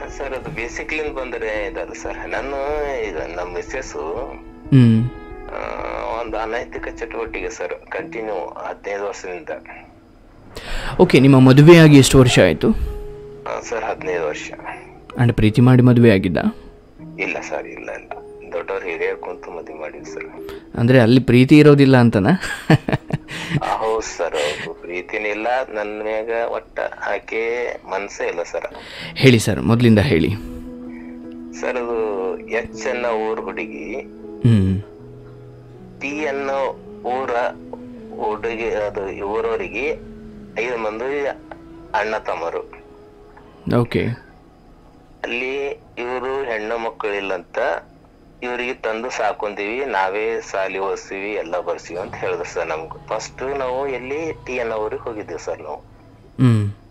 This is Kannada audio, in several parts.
ಸರ್ ಅದು ಬೇಸಿಕ್ಲಿಂದ ಬಂದರೆ ಇದಲ್ಲ ಸರ್ ನಾನು ಈಗ ನಮ್ಮ ಮಿಸ್ಸಸ್ಸು ಹ್ಮ್ ಒಂದು ಅನೈತಿಕ ಚಟುವಟಿಕೆ ಸರ್ ಕಂಟಿನ್ಯೂ ಹದಿನೈದು ವರ್ಷದಿಂದ ಓಕೆ ನಿಮ್ಮ ಮದುವೆಯಾಗಿ ಎಷ್ಟು ವರ್ಷ ಆಯಿತು ಸರ್ ಹದಿನೈದು ವರ್ಷ ಆ್ಯಂಡ್ ಪ್ರೀತಿ ಮಾಡಿ ಮದುವೆ ಆಗಿದ್ದ ಇಲ್ಲ ಸರ್ ಇಲ್ಲ ಇಲ್ಲ ದೊಡ್ಡವ್ರು ಹಿರಿಯರ್ ಕುಂತು ಮದುವೆ ಮಾಡಿವಿ ಸರ್ ಅಂದರೆ ಅಲ್ಲಿ ಪ್ರೀತಿ ಇರೋದಿಲ್ಲ ಅಂತನಾ ಹೌದು ಸರ್ ಹೌದು ಪ್ರೀತಿನೇ ಇಲ್ಲ ನನ್ನ ಮ್ಯಾಗ ಒಟ್ಟ ಆಕೆ ಮನ್ಸೇ ಇಲ್ಲ ಸರ್ ಹೇಳಿ ಸರ್ ಮೊದಲಿಂದ ಹೇಳಿ ಸರ್ ಅದು ಎಚ್ ಅನ್ನೋ ಊರ್ ಹುಡುಗಿ ಹ್ಞೂ ಟಿ ಅನ್ನೋ ಊರ ಹುಡುಗಿ ಅದು ಊರವರಿಗೆ ಐದು ಮಂದಿ ಅಣ್ಣ ತಮ್ಮರು ಓಕೆ ಅಲ್ಲಿ ಇವರು ಹೆಣ್ಣು ಮಕ್ಕಳಿಲ್ಲಂತ ಇವರಿಗೆ ತಂದು ಸಾಕೊಂತೀವಿ ನಾವೇ ಸಾಲಿ ಓದಿಸ್ತೀವಿ ಎಲ್ಲ ಬರ್ತೀವಿ ಅಂತ ಹೇಳಿದ್ರು ಸರ್ ನಮ್ಗೆ ಫಸ್ಟ್ ನಾವು ಎಲ್ಲಿ ಟಿ ಅನ್ನೋ ಊರಿಗೆ ಹೋಗಿದ್ದೇವೆ ಸರ್ ನಾವು ಹ್ಞೂ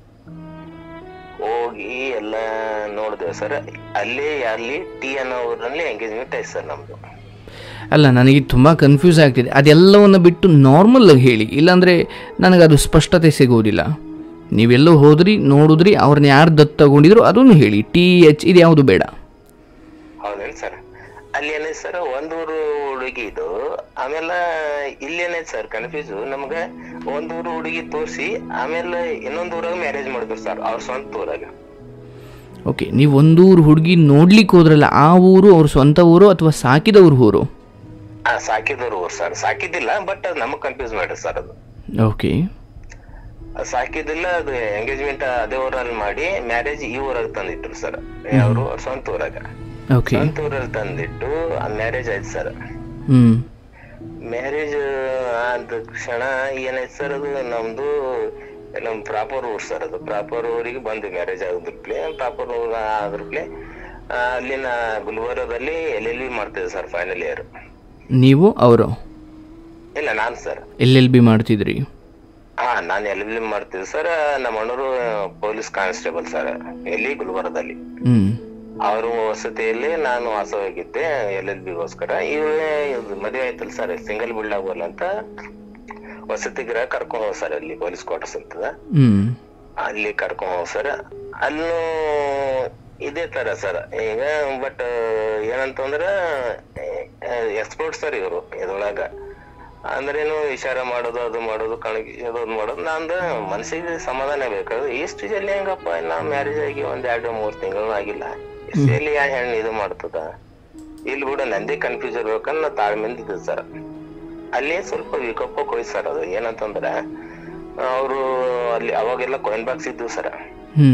ಹೋಗಿ ಎಲ್ಲ ನೋಡಿದೆವು ಸರ್ ಅಲ್ಲಿ ಅಲ್ಲಿ ಟಿ ಅನ್ನೋ ಊರಲ್ಲಿ ಎಂಗೇಜ್ಮೆಂಟ್ ಆಯ್ತು ಸರ್ ನಮ್ದು ಅಲ್ಲ ನನಗೆ ತುಂಬ ಕನ್ಫ್ಯೂಸ್ ಆಗ್ತಿದೆ ಅದೆಲ್ಲವನ್ನು ಬಿಟ್ಟು ನಾರ್ಮಲ್ ಆಗಿ ಹೇಳಿ ಇಲ್ಲಾಂದರೆ ನನಗದು ಸ್ಪಷ್ಟತೆ ಸಿಗೋದಿಲ್ಲ ನೀವೆಲ್ಲೋ ಹೋದ್ರಿ ನೋಡಿದ್ರಿ ಅವ್ರನ್ನ ಯಾರು ದತ್ತು ತಗೊಂಡಿದ್ರು ಅದನ್ನು ಹೇಳಿ ಟಿ ಎಚ್ ಇದು ಯಾವುದು ಬೇಡ ಹೌದೇನು ಸರ್ ಅಲ್ಲಿ ಏನೈತೆ ಸರ್ ಒಂದೂರು ಹುಡುಗಿ ಇದು ಆಮೇಲೆ ಇಲ್ಲೇನೈತೆ ಸರ್ ಕನ್ಫ್ಯೂಸ್ ನಮ್ಗ ಒಂದೂರು ಹುಡುಗಿ ತೋರಿಸಿ ಆಮೇಲೆ ಇನ್ನೊಂದು ಊರಾಗ ಮ್ಯಾರೇಜ್ ಮಾಡಿದ್ರು ಸರ್ ಅವ್ರ ಸ್ವಂತ ಊರಾಗ ಓಕೆ ನೀವು ಒಂದೂರು ಹುಡುಗಿ ನೋಡ್ಲಿಕ್ಕೆ ಹೋದ್ರಲ್ಲ ಆ ಊರು ಅವ್ರ ಸ್ವಂತ ಊರು ಅಥವಾ ಸಾಕಿದವ್ರ ಊರು ಆ ಸಾಕಿದವ್ರು ಊರು ಸರ್ ಸಾಕಿದ್ದಿಲ್ಲ ಬಟ್ ಅದು ನಮಗ್ ಕನ್ಫ್ಯೂಸ್ ಮಾಡ್ರಿ ಸರ್ ಅದು ಓಕೆ ಅದು ಸಾಕಿದ್ದಿಲ್ಲ ಅದು ಎಂಗೇಜ್ಮೆಂಟ್ ಅದೇ ಊರಲ್ಲಿ ಮಾಡಿ ಮ್ಯಾರೇಜ್ ಈ ಊರಾಗ ತಂದಿಟ್ರು ಸರ್ ಅವರು ಸ್ವಂತ ಊರಾಗ ಓಕೆ ಸ್ವಂತ ಊರಲ್ಲಿ ತಂದಿಟ್ಟು ಆ ಮ್ಯಾರೇಜ್ ಆಯ್ತು ಸರ್ ಹ್ಞೂ ಮ್ಯಾರೇಜ್ ಆದ ಕ್ಷಣ ಏನಾಯ್ತು ಸರ್ ಅದು ನಮ್ದು ನಮ್ ಪ್ರಾಪರ್ ಊರ್ ಸರ್ ಅದು ಪ್ರಾಪರ್ ಊರಿಗೆ ಬಂದು ಮ್ಯಾರೇಜ್ ಆಗೋದ್ರಪ್ಲೆ ಪ್ರಾಪರ್ ಊರ್ ಆದ್ರಪ್ಲೆ ಅಲ್ಲಿನ ಗುಲ್ಬರ್ಗದಲ್ಲಿ ಎಲ್ ಎಲ್ ಬಿ ಮಾಡ್ತಿದ್ದೆ ಸರ್ ಫೈನಲ್ ಇಯರ್ ನೀವು ಅವರು ಇಲ್ಲ ನಾನ್ ಸರ್ ಎಲ್ಲೆಲ್ ಬಿ ಮಾಡ್ತಿದ್ರಿ ಹಾ ನಾನ್ ಎಲ್ ಎಲ್ ಬಿ ಮಾಡ್ತಿದ್ದೆ ಸರ್ ನಮ್ಮ ಅಣ್ಣರು ಪೊಲೀಸ್ ಕಾನ್ಸ್ಟೇಬಲ್ ಸರ್ ಎಲ್ಲಿ ಗುಲ್ಬರ್ಗದಲ್ಲಿ ಹ್ಞೂ ಅವರು ವಸತಿಯಲ್ಲಿ ನಾನು ವಾಸವಾಗಿದ್ದೆ ಎಲ್ ಎಲ್ ಬಿಗೋಸ್ಕರ ಇವಳೇ ಮದುವೆ ಆಯ್ತಲ್ಲ ಸರ್ ಸಿಂಗಲ್ ಬಿಲ್ಡ್ ಆಗೋಲ್ಲ ಅಂತ ವಸತಿ ಗೃಹ ಕರ್ಕೊಂಡ್ ಹೋಗ್ ಸರ್ ಅಲ್ಲಿ ಪೊಲೀಸ್ ಕ್ವಾರ್ಟರ್ಸ್ ಅಂತದ ಹ್ಞೂ ಅಲ್ಲಿ ಕರ್ಕೊಂಡ್ ಹೋಗ್ ಸರ್ ಅಲ್ಲೂ ಇದೇ ತರ ಸರ್ ಈಗ ಬಟ್ ಏನಂತಂದ್ರ ಎಕ್ಸ್ಪರ್ಟ್ ಸರ್ ಇವರು ಇದ್ರೊಳಗ ಅಂದ್ರೇನು ವಿಚಾರ ಮಾಡೋದು ಅದು ಮಾಡೋದು ಕಣಗಿ ಅದು ಮಾಡೋದು ನಂದು ಮನಸ್ಸಿಗೆ ಸಮಾಧಾನ ಬೇಕಾದ್ರೆ ಇಷ್ಟು ಜಲ್ದಿ ಹೆಂಗಪ್ಪ ನಾ ಮ್ಯಾರೇಜ್ ಆಗಿ ಒಂದ್ ಎರಡು ಮೂರ್ ತಿಂಗಳು ಆಗಿಲ್ಲ ಇಷ್ಟು ಜಲ್ದಿ ಯಾ ಹೆಣ್ಣು ಇದು ಮಾಡ್ತದ ಇಲ್ಲಿ ಕೂಡ ನಂದೇ ಕನ್ಫ್ಯೂಸ್ ಇರ್ಬೇಕಂತ ನಾ ತಾಳ್ಮೆಯಿಂದ ಇದ್ದೆ ಸರ್ ಅಲ್ಲಿ ಸ್ವಲ್ಪ ವಿಕೋಪಕ್ಕೆ ಹೋಯ್ತು ಸರ್ ಅದು ಏನಂತಂದ್ರ ಅವರು ಅಲ್ಲಿ ಅವಾಗೆಲ್ಲ ಕಾಯಿನ್ ಬಾಕ್ಸ್ ಇದ್ವು ಸರ್ ಹ್ಞೂ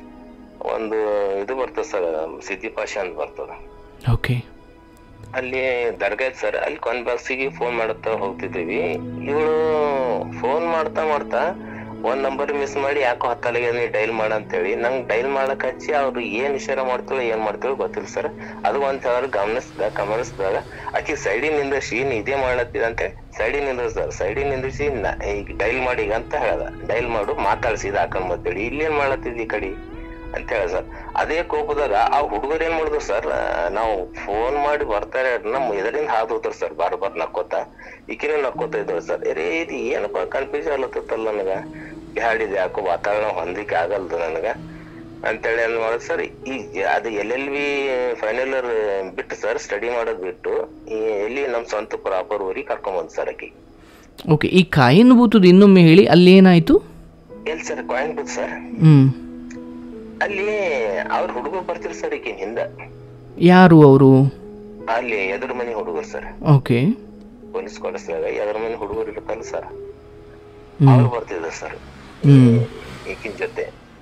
ಒಂದು ಇದು ಬರ್ತದೆ ಸರ್ ಸಿದ್ದಿ ಪಾಷಾ ಅಂತ ಬರ್ತದ ಓಕೆ ಅಲ್ಲಿ ದರ್ಗಾ ಐತ್ ಸರ್ ಅಲ್ಲಿ ಕಾಯಿನ್ ಬಾಕ್ಸಿಗೆ ಫೋನ್ ಮಾಡುತ್ತಾ ಹೋಗ್ತಿದ್ದೀವಿ ಇವಳು ಫೋನ್ ಮಾಡ್ತಾ ಮಾಡ್ತಾ ಒಂದ್ ನಂಬರ್ ಮಿಸ್ ಮಾಡಿ ಯಾಕೋ ಹತ್ತಲಿಗೆ ನೀ ಡೈಲ್ ಮಾಡ ಅಂತೇಳಿ ನಂಗ್ ಡೈಲ್ ಮಾಡಕ್ ಹಚ್ಚಿ ಅವ್ರು ಏನ್ ಇಶಾರ ಮಾಡ್ತಾಳೋ ಏನ್ ಮಾಡ್ತಾಳೋ ಗೊತ್ತಿಲ್ಲ ಸರ್ ಅದು ಒಂದ್ ಸಾವಿರ ಗಮನಿಸ್ದ ಗಮನಿಸಿದಾಗ ಆಕಿ ಸೈಡಿಗೆ ನಿಂದಿರ್ಸಿ ನೀ ಇದೇ ಮಾಡ್ಲತ್ತಿದ ಅಂತ ಸೈಡಿಗೆ ನಿಂದಿರ್ಸ ಸೈಡಿಗೆ ನಿಂದಿರ್ಸಿ ನ- ಈಗ ಡೈಲ್ ಮಾಡಿ ಈಗ ಅಂತ ಹೇಳ್ದ ಡೈಲ್ ಮಾಡು ಮಾತಾಡ್ಸಿ ಇದು ಹಾಕೊಂಡ್ ಬರ್ತೇಳಿ ಇಲ್ಲೇನ್ ಮಾಡ್ಲತ್ತಿದ್ ಈ ಕಡೆ ಅಂತ ಹೇಳ ಸರ್ ಅದೇ ಕೋಪದಾಗ ಆ ಹುಡುಗರು ಏನ್ ಮಾಡಿದ್ರು ಸರ್ ನಾವು ಫೋನ್ ಮಾಡಿ ಬರ್ತಾರೆ ನಮ್ ಎದರಿಂದ ಹಾದು ಹೋದ್ರು ಸರ್ ಬಾರ್ ಬಾರ್ ನಕ್ಕೋತ ಈಕಿನೂ ನಕ್ಕೋತ ಇದ್ರು ಸರ್ ಅರೇ ಇದು ಏನಪ್ಪ ಕನ್ಫ್ಯೂಸ್ ಆಗ್ಲತ್ತಲ್ಲ ನನಗ ಬ್ಯಾಡಿದೆ ಯಾಕೋ ವಾತಾವರಣ ಹೊಂದಿಕೆ ಆಗಲ್ದು ನನಗ ಅಂತೇಳಿ ಏನ್ ಮಾಡೋದು ಸರ್ ಈ ಅದು L L B final year ಬಿಟ್ಟು ಸರ್ ಸ್ಟಡಿ ಮಾಡೋದ್ ಬಿಟ್ಟು ಈ ಎಲ್ಲಿ ನಮ್ ಸ್ವಂತ ಪ್ರಾಪರ್ ಊರಿಗೆ ಕರ್ಕೊಂಡ್ ಬಂದ್ ಸರ್ ಆಕಿ ಓಕೆ ಈ ಕಾಯಿನ್ ಬೂತದ್ದು ಇನ್ನೊಮ್ಮೆ ಹೇಳಿ ಅಲ್ಲಿ ಏನಾಯಿತು ಎಲ್ ಸರ್ ಕೊಯಂಬತ್ತೂರ್ ಸರ್ ಹ್ಞೂ ಅಲ್ಲಿ ಅವ್ರ ಹುಡುಗರು ಬರ್ತಿರ್ ಸರ್ ಈಕಿನ ಹಿಂದ ಯಾರು ಅವರು ಅಲ್ಲಿ ಎದುರು ಮನೆ ಹುಡುಗರು ಸರ್ ಓಕೆ ಪೊಲೀಸ್ ಕೊಡಿಸಿದಾಗ ಎದುರು ಮನೆ ಹುಡುಗರು ಇರುತ್ತಲ್ಲ ಸರ್ ಹ್ಞೂ ಅವ್ರು ಬರ್ತಿದ್ರು ಸರ್ ಹ್ಞೂ ಈಕಿನ ಜೊತೆ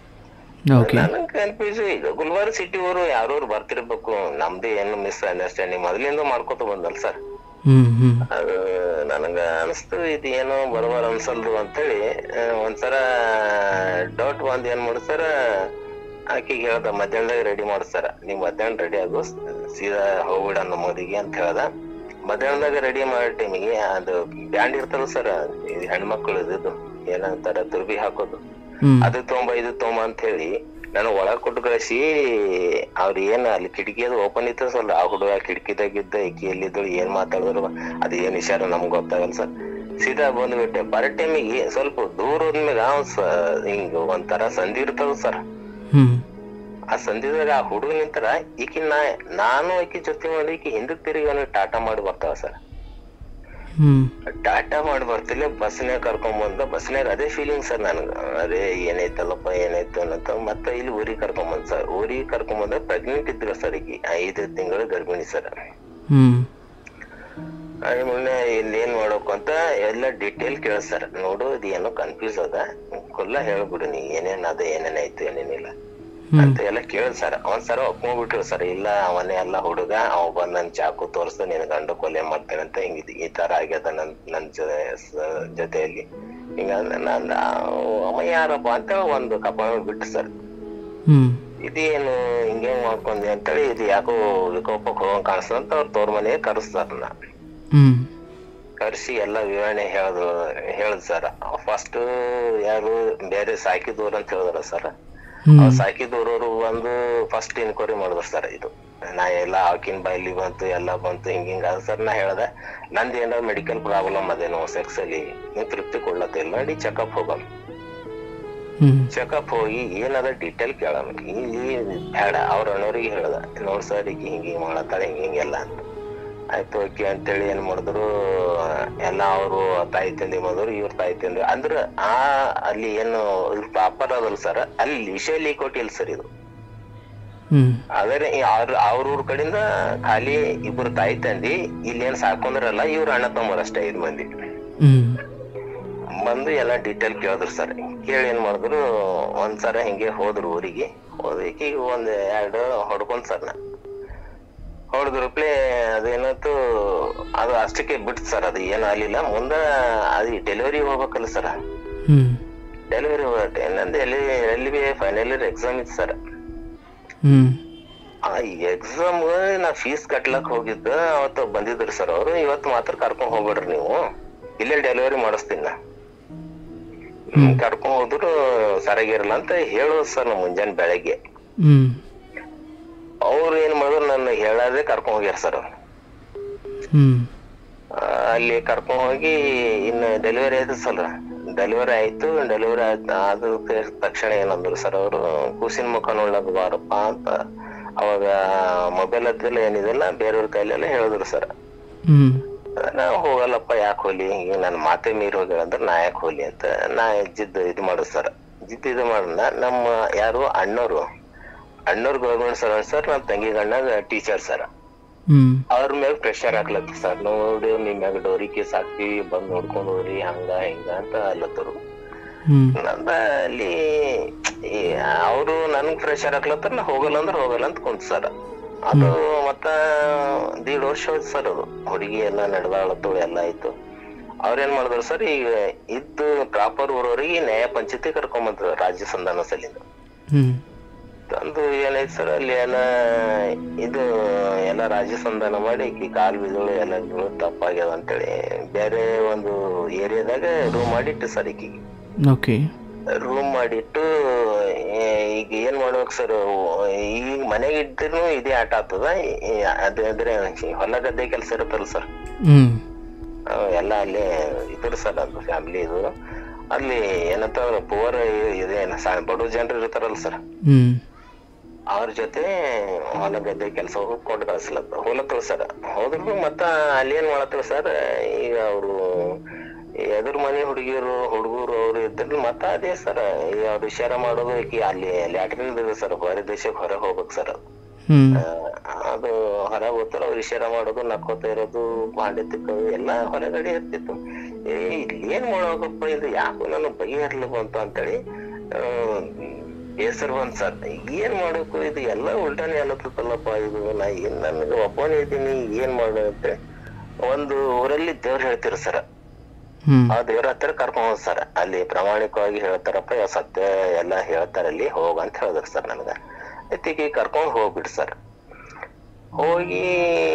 ಓಕೆ ನನಗ್ ಕನ್ಫ್ಯೂಸ್ ಈಗ ಗುಲ್ಬರ್ಗ ಸಿಟಿ ಅವರು ಯಾರು ಬರ್ತಿರ್ಬೇಕು ನಮ್ದೇ ಏನು ಮಿಸ್ ಅಂಡರ್ಸ್ಟ್ಯಾಂಡಿಂಗ್ ಮೊದಲಿಂದ ಮಾಡ್ಕೊತ ಬಂದಲ್ ಸರ್ ಹ್ಞೂ ಹ್ಞೂ ಅದು ನನಗ ಅನಿಸ್ತು ಇದು ಏನೋ ಬರಬಾರ ಅನ್ಸಲ್ದು ಅಂತೇಳಿ ಆ, ಒಂದ್ಸರ ಡೌಟ್ ಬಂದ್ ಏನ್ ಮಾಡ್ತಾರ ಆಕಿಗೆ ಹೇಳ್ದ ಮಧ್ಯಾಹ್ನದಾಗ ರೆಡಿ ಮಾಡ್ತಾರ ನೀವ್ ಮಧ್ಯಾಹ್ನ ರೆಡಿ ಆಗು ಸೀದಾ ಹೋಗ್ಬಿಡ ನಮ್ಮದಿಗೆ ಅಂತ ಹೇಳ್ದ ಮಧ್ಯಾಹ್ನದಾಗ ರೆಡಿ ಮಾಡೋ ಟೈಮಿಗೆ ಅದು ಬ್ಯಾಂಡ್ ಇರ್ತಲ್ಲ ಸರ್ ಇದು ಹೆಣ್ಮಕ್ಳು ಇದು ಏನಂತಾರ ತುರ್ಬಿ ಹಾಕೋದು ಹ್ಞೂ ಅದು ತೊಂಬ ಇದು ತೊಂಬ ಅಂತ ಹೇಳಿ ನಾನು ಒಳಗ್ ಕೊಟ್ಟು ಕಳಿಸಿ ಅವ್ರ ಏನ್ ಅಲ್ಲಿ ಕಿಟಕಿ ಅದು ಓಪನ್ ಇತ್ತು ಸರ್ ಆ ಹುಡುಗ ಕಿಟಕಿದಾಗಿದ್ದ ಈಕಿ ಎಲ್ಲಿದ್ದಳು ಏನ್ ಮಾತಾಡಿದ್ರು ಅದು ಏನ್ ವಿಚಾರ ನಮ್ಗೆ ಗೊತ್ತಾಗಲ್ಲ ಸರ್ ಸೀದಾ ಬಂದ್ಬಿಟ್ಟೆ ಬರೋ ಟೈಮಿಗೆ ಸ್ವಲ್ಪ ದೂರ ಹೋದ್ಮ್ಯಾಗ ಅವ್ ಸ ಹಿಂಗ ಒಂಥರ ಸಂಧಿ ಇರ್ತಾವ ಸರ್ ಹ್ಞೂ ಆ ಸಂಧಿದಾಗ ಆ ಹುಡುಗ ನಿಂತರ ಈಕಿ ನಾ ನಾನು ಆಕಿ ಜೊತೆ ಮಾಡಿ ಈಕಿ ಹಿಂದಕ್ ತಿರುಗಿ ಅವನಿಗೆ ಟಾಟಾ ಮಾಡಿ ಬರ್ತಾವ ಸರ್ ಹ್ಮ್ ಟಾಟಾ ಮಾಡಿ ಬರ್ತಿಲ್ಲ ಬಸ್ನ್ಯಾಗ ಕರ್ಕೊಂಡ್ ಬಂದ ಬಸ್ನ್ಯಾಗ ಅದೇ ಫೀಲಿಂಗ್ ಸರ್ ನನ್ಗ ಅದೇ ಏನೈತಲ್ಲಪ್ಪ ಏನಾಯ್ತು ಅನ್ನತ್ತ ಮತ್ತೆ ಇಲ್ಲಿ ಊರಿಗೆ ಕರ್ಕೊಂಡ್ ಬಂದ್ ಸರ್ ಊರಿಗೆ ಕರ್ಕೊಂಡ್ ಬಂದ ಪ್ರೆಗ್ನೆಂಟ್ ಇದ್ರ ಸರ್ ಈಕಿ ಐದು ತಿಂಗಳು ಗರ್ಭಿಣಿ ಸರ್ ಹ್ಮ್ ಮುನ್ನೆ ಇಲ್ಲಿ ಏನ್ ಮಾಡ್ಬೇಕು ಅಂತ ಎಲ್ಲ ಡೀಟೇಲ್ ಕೇಳ್ಸರ್ ನೋಡು ಇದು ಏನೋ ಕನ್ಫ್ಯೂಸ್ ಅದ ಕುಲ್ಲ ಹೇಳ್ಬಿಡು ನೀ ಏನೇನ್ ಅದ ಏನೇನಾಯ್ತು ಏನೇನಿಲ್ಲ ಅಂತ ಎಲ್ಲ ಕೇಳ್ ಸರ್ ಅವನ್ ಸರ್ ಒಪ್ಕೊಂಡ್ಬಿಟ್ರು ಸರ್ ಇಲ್ಲ ಅವನೇ ಅಲ್ಲ ಹುಡುಗ ಅವ ಬಂದ್ ನನ್ ಚಾಕು ತೋರ್ಸ್ದ ನಿನ್ ಗಂಡ ಕೊಲೆ ಮಾಡ್ತೇನೆ ಅಂತ ಹಿಂಗ್ ಇದ್- ಈ ತರ ಆಗ್ಯದ ನನ್ ನನ್ ಜೊ- ಸ- ಜೊತೆಯಲ್ಲಿ ಹಿಂಗಂದ್ರೆ ನಾನ್ ಅವ ಯಾರಪ್ಪ ಅಂತ ಒಂದು ಕಪಾಳ ಬಿಟ್ಟು ಸರ್ ಹ್ಮ್ ಇದೇನು ಹಿಂಗೇನ್ ಮಾಡ್ಕೊಂಡೆ ಅಂತೇಳಿ ಇದು ಯಾಕೋ ವಿಕೋಪಕ್ಕೆ ಹೋಗಂಗ್ ಕಾಣಿಸ್ತಂತ ಅವ್ರ ತೋರ್ ಮನೆಗೆ ಕರೆಸ್ತಾರ ಹ್ಮ್ ಕರ್ಸಿ ಎಲ್ಲ ವಿವರಣೆ ಹೇಳ್ದು ಹೇಳ್ದ್ ಸರ್ ಫಸ್ಟ್ ಯಾರು ಬೇರೆ ಸಾಕಿದವ್ರು ಅಂತ ಹೇಳಿದ್ರ ಸರ್ ಹ್ಮ್ ಅವ್ರು ಸಾಕಿದವ್ರವ್ರು ಬಂದು ಫಸ್ಟ್ ಇನ್ಕ್ವೈರಿ ಮಾಡಿದ್ರು ಸರ್ ಇದು ನಾ ಎಲ್ಲ ಆಕಿನ ಬಾಯ್ಲಿ ಬಂತು ಎಲ್ಲ ಬಂತು ಹಿಂಗ ಹಿಂಗ ಅದ ಸರ್ ನಾ ಹೇಳ್ದೆ ನಂದ್ ಏನಾರ ಮೆಡಿಕಲ್ ಪ್ರಾಬ್ಲಮ್ ಅದೇನೋ ಸೆಕ್ಸ್ ಅಲ್ಲಿ ನೀವ್ ತೃಪ್ತಿ ಕೊಡ್ಲತ್ತಿಲ್ಲ ನಡಿ ಚೆಕಪ್ ಹೋಗಮ್ ಹ್ಮ್ ಚೆಕಪ್ ಹೋಗಿ ಏನದ ಡೀಟೇಲ್ ಕೇಳಮ್ ಇಲ್ಲಿ ಬೇಡ ಅವ್ರ ಅಣ್ಣವ್ರಿಗೆ ಹೇಳ್ದ ನೋಡ್ ಸರ್ ಈಗ ಹಿಂಗ ಹಿಂಗ್ ಮಾಡತ್ತಾಳೆ ಹಿಂಗ ಹಿಂಗೆಲ್ಲ ಅಂತ ಆಯ್ತು ಓಕೆ ಅಂತೇಳಿ ಏನ್ ಮಾಡಿದ್ರು ಎಲ್ಲ ಅವರು ತಾಯಿ ತಂದೆ ಮಾಡಿದ್ರು ಇವ್ರ ತಾಯಿ ತಂದೆ ಅಂದ್ರ ಆ ಅಲ್ಲಿ ಏನು ಪ್ರಾಪರ್ ಅದಲ್ಲ ಸರ್ ಅಲ್ಲಿ ವಿಷಯ ಕೊಟ್ಟಿಲ್ಲ ಸರ್ ಇದು ಹ್ಮ್ ಆದರೆ ಅವ್ರ ಅವ್ರ ಊರ್ ಕಡೆಯಿಂದ ಖಾಲಿ ಇಬ್ರು ತಾಯಿ ತಂದಿ ಇಲ್ಲಿ ಏನ್ ಸಾಕೊಂಡ್ರಲ್ಲ ಇವ್ರ ಅಣ್ಣ ತಮ್ಮರು ಅಷ್ಟೇ ಐದ್ ಮಂದಿ ಹ್ಮ್ ಬಂದು ಎಲ್ಲ ಡೀಟೇಲ್ ಕೇಳಿದ್ರು ಸರ್ ಕೇಳಿ ಏನ್ ಮಾಡಿದ್ರು ಒಂದ್ಸರ ಹಿಂಗೆ ಹೋದ್ರು ಊರಿಗೆ ಹೋದಕ್ಕೆ ಒಂದ್ ಎರಡು ಹೊಡ್ಕೊಂಡ್ ಸರ್ ನಾ ಹೊಡೆದ್ರಪ್ಲೆ ಅದೇನಾಯ್ತು ಅದು ಅಷ್ಟಕ್ಕೆ ಬಿಡ್ತು ಸರ್ ಅದು ಏನು ಆಗ್ಲಿಲ್ಲ ಮುಂದ ಅದು ಡೆಲಿವರಿ ಹೋಗ್ಬೇಕಲ್ಲ ಸರ್ ಹ್ಮ್ ಡೆಲಿವರಿ ಹೋಗತ್ತೆ ನಂದು ಎಲ್ಲಿ ಎಲ್ಲಿ ಫೈನಲ್ ಇಯರ್ ಎಕ್ಸಾಮ್ ಇತ್ತು ಸರ್ ಹ್ಮ್ ಆ ಎಕ್ಸಾಮ್ ನಾ ಫೀಸ್ ಕಟ್ಲಕ್ ಹೋಗಿದ್ದ ಅವತ್ತು ಬಂದಿದ್ರು ಸರ್ ಅವರು ಇವತ್ತು ಮಾತ್ರ ಕರ್ಕೊಂಡ್ ಹೋಗ್ಬಿಡ್ರಿ ನೀವು ಇಲ್ಲೇ ಡೆಲಿವರಿ ಮಾಡಿಸ್ತೀನಿ ನಾ ಹ್ಮ್, ಕರ್ಕೊಂಡ್ ಹೋದ್ರು ಸರಿಯಾಗಿರಲ್ಲ ಅಂತ ಹೇಳೋದು ಸರ್ ನಾ ಮುಂಜಾನೆ ಬೆಳಗ್ಗೆ ಹ್ಮ್ ಅವ್ರು ಏನ್ ಮಾಡಿದ್ರು ನನ್ನ ಹೇಳದೆ ಕರ್ಕೊಂಡ್ ಹೋಗ್ಯಾರ ಸರ್ ಅವ್ರು ಹ್ಮ್ ಆ, ಅಲ್ಲಿ ಕರ್ಕೊಂಡ್ ಹೋಗಿ ಇನ್ನು ಡೆಲಿವರಿ ಆಯ್ತು ಸರ್ ಡೆಲಿವರಿ ಆಯ್ತು ಡೆಲಿವರಿ ಆದ ಆದ ತಕ್ಷಣ ಏನಂದ್ರು ಸರ್ ಅವರು ಕೂಸಿನ ಮುಖ ನೋಡ್ಲಕ್ ಬಾರಪ್ಪ ಅಂತ ಅವಾಗ ಮೊಬೈಲ್ ಹತ್ತಿಲ್ಲ ಏನಿದೆಲ್ಲ ಬೇರೆಯವ್ರ ಕೈಲೆಲ್ಲ ಹೇಳಿದ್ರು ಸರ್ ಹ್ಮ್ ನಾ ಹೋಗಲ್ಲಪ್ಪ ಯಾಕೆ ಹೋಗ್ಲಿ ಹಿಂಗೆ ನನ್ನ ಮಾತೆ ಮೀರಿ ಹೋಗ್ಯಾಳ ಅಂದ್ರೆ ನಾ ಯಾಕೆ ಹೋಗ್ಲಿ ಅಂತ ನಾ ಜಿದ್ದು ಇದು ಮಾಡುದು ಸರ್ ಜಿದ್ದು ಇದು ಮಾಡೋಣ ನಮ್ಮ ಯಾರು ಅಣ್ಣವ್ರು ಅಣ್ಣವ್ರು ಗೌರ್ಮೆಂಟ್ ಸರ್ವೆಂಟ್ ಸರ್ ನಮ್ಮ ತಂಗಿ ಗಂಡ ಟೀಚರ್ ಸರ್ ಹ್ಮ್ ಅವ್ರ ಮ್ಯಾಗ ಪ್ರೆಷರ್ ಹಾಕ್ಲತ್ತ ಸರ್ ನೋಡಿ ನಿಮ್ ಮ್ಯಾಗ ಡೋರಿ ಕೇಸ್ ಹಾಕ್ತಿವಿ ಬಂದ್ ನೋಡ್ಕೊಂಡ್ ಹೋಗ್ರಿ ಹಂಗ ಹಿಂಗ ಅಂತ ಅಲ್ಲತ್ತರು ಹ್ಮ್ ನಂದ ಅಲ್ಲಿ ಅವರು ನನ್ಗ್ ಪ್ರೆಷರ್ ಹಾಕ್ಲತ್ತಾರ ನಾ ಹೋಗಲ್ಲ ಅಂದ್ರೆ ಹೋಗಲ್ಲ ಅಂತ ಕುಂತ ಸರ್ ಅದು ಮತ್ತ ದೀಡ್ ವರ್ಷ ಹೋಯ್ತು ಸರ್ ಅದು ಹುಡುಗಿ ಎಲ್ಲ ನಡೆದಾಳತ್ತು ಎಲ್ಲ ಆಯ್ತು ಅವ್ರೇನ್ ಮಾಡಿದ್ರು ಸರ್ ಈಗ ಇದ್ದು ಪ್ರಾಪರ್ ಊರವರಿಗೆ ನ್ಯಾಯ ಪಂಚಾಯತಿ ಕರ್ಕೊಂಡ್ ಬಂದ್ರು ರಾಜ್ಯ ಸಂಧಾನ ಸಲಿಂದ ಹ್ಮ್ ತಂದು ಏನೈತಿ ಸರ್ ಅಲ್ಲಿ ಎಲ್ಲ ಇದು ಎಲ್ಲ ರಾಜ್ಯ ಸಂಧಾನ ಮಾಡಿ ಈಕಿ ಕಾಲ್ ಬಿದ್ದಳು ಎಲ್ಲ ಬಿದ್ದಳು ತಪ್ಪಾಗ್ಯದ ಅಂತೇಳಿ ಬೇರೆ ಒಂದು ಏರಿಯಾದಾಗ ರೂಮ್ ಮಾಡಿಟ್ಟು ಸರ್ ಈಕಿಗೆ ಓಕೆ ರೂಮ್ ಮಾಡಿಟ್ಟು ಏ- ಈಗ ಏನ್ ಮಾಡ್ಬೇಕು ಸರ್ ಈಗ ಮನೆಗೆ ಇದ್ರು ಇದೇ ಆಟ ಆಗ್ತದ ಅದೇ ಅಂದ್ರೆ ಹೊಲ ಗದ್ದೆ ಕೆಲಸ ಇರುತ್ತಲ್ಲ ಸರ್ ಹ್ಮ್ ಎಲ್ಲ ಅಲ್ಲೇ ಇದ್ರು ಸರ್ ಅದು ಫ್ಯಾಮಿಲಿ ಇದು ಅಲ್ಲಿ ಏನಂತ ಪುವರ್ ಇದೇನ ಬಡವ ಜನರು ಇರ್ತಾರಲ್ಲ ಸರ್ ಹ್ಮ್ ಅವ್ರ ಜೊತೆ ಹೊಲ ಗದ್ದೆ ಕೆಲಸ ಕೊಟ್ಟು ಕಳ್ಸ್ಲತ್ತ ಹೋಲತ್ತಳ ಸರ್ ಹೋದ್ರು ಮತ್ತ ಅಲ್ಲಿ ಏನ್ ಮಾಡತ್ತಳ ಸರ್ ಈಗ ಅವರು ಎದುರು ಮನೆ ಹುಡುಗಿಯರು ಹುಡುಗರು ಅವ್ರು ಇದ್ರು ಮತ್ತ ಅದೇ ಸರ್ ಈಗ ಅವ್ರು ವಿಚಾರ ಮಾಡೋದು ಈಕಿ ಅಲ್ಲಿ ಲ್ಯಾಟ್ರಿನ್ ಇದೆ ಸರ್ ಹೊರ ದೇಶಕ್ಕೆ ಹೊರ ಹೋಗ್ಬೇಕು ಸರ್ ಅದು ಹ್ಮ್ ಆ, ಅದು ಹೊರ ಹೋಗ್ತಾರ ಅವ್ರು ವಿಚಾರ ಮಾಡೋದು ನಕ್ಕೋತ ಇರೋದು ಬಾಂಡೆ ತಿಕ್ಕೋದು ಎಲ್ಲ ಹೊರಗಡೆ ಇರ್ತಿತ್ತು ಏ ಇಲ್ಲಿ ಏನ್ ಮಾಡೋಕಪ್ಪ ಇದು ಯಾಕೋ ನಾನು ಬಗೆಹರ್ಲಿ ಬಂತು ಅಂತೇಳಿ ಆ, ಬೇಸರ ಬಂತ್ ಸರ್ ಏನ್ ಮಾಡಬೇಕು ಇದು ಎಲ್ಲ ಉಲ್ಟಾನೇ ಅಲ್ಲತ್ತಲ್ಲಪ್ಪ ಇದು ನಾ ಏನ್ ನನಗೆ ಒಬ್ಬನೇ ಇದ್ದೀನಿ ಏನ್ ಮಾಡು ಅಂತ ಒಂದು ಊರಲ್ಲಿ ದೇವ್ರು ಹೇಳ್ತಿರು ಸರ್ ಹ್ಮ್ ಆ ದೇವ್ರ ಹತ್ರ ಕರ್ಕೊಂಡ್ ಹೋದ್ ಸರ್ ಅಲ್ಲಿ ಪ್ರಾಮಾಣಿಕವಾಗಿ ಹೇಳ್ತಾರಪ್ಪ ಇವ್ ಸತ್ಯ ಎಲ್ಲ ಹೇಳ್ತಾರ ಅಲ್ಲಿ ಹೋಗ ಅಂತ ಹೇಳಿದ್ರು ಸರ್ ನನಗ ಎತ್ತಿಗೆ ಕರ್ಕೊಂಡ್ ಹೋಗ್ಬಿಡ್ ಸರ್ ಹೋಗಿ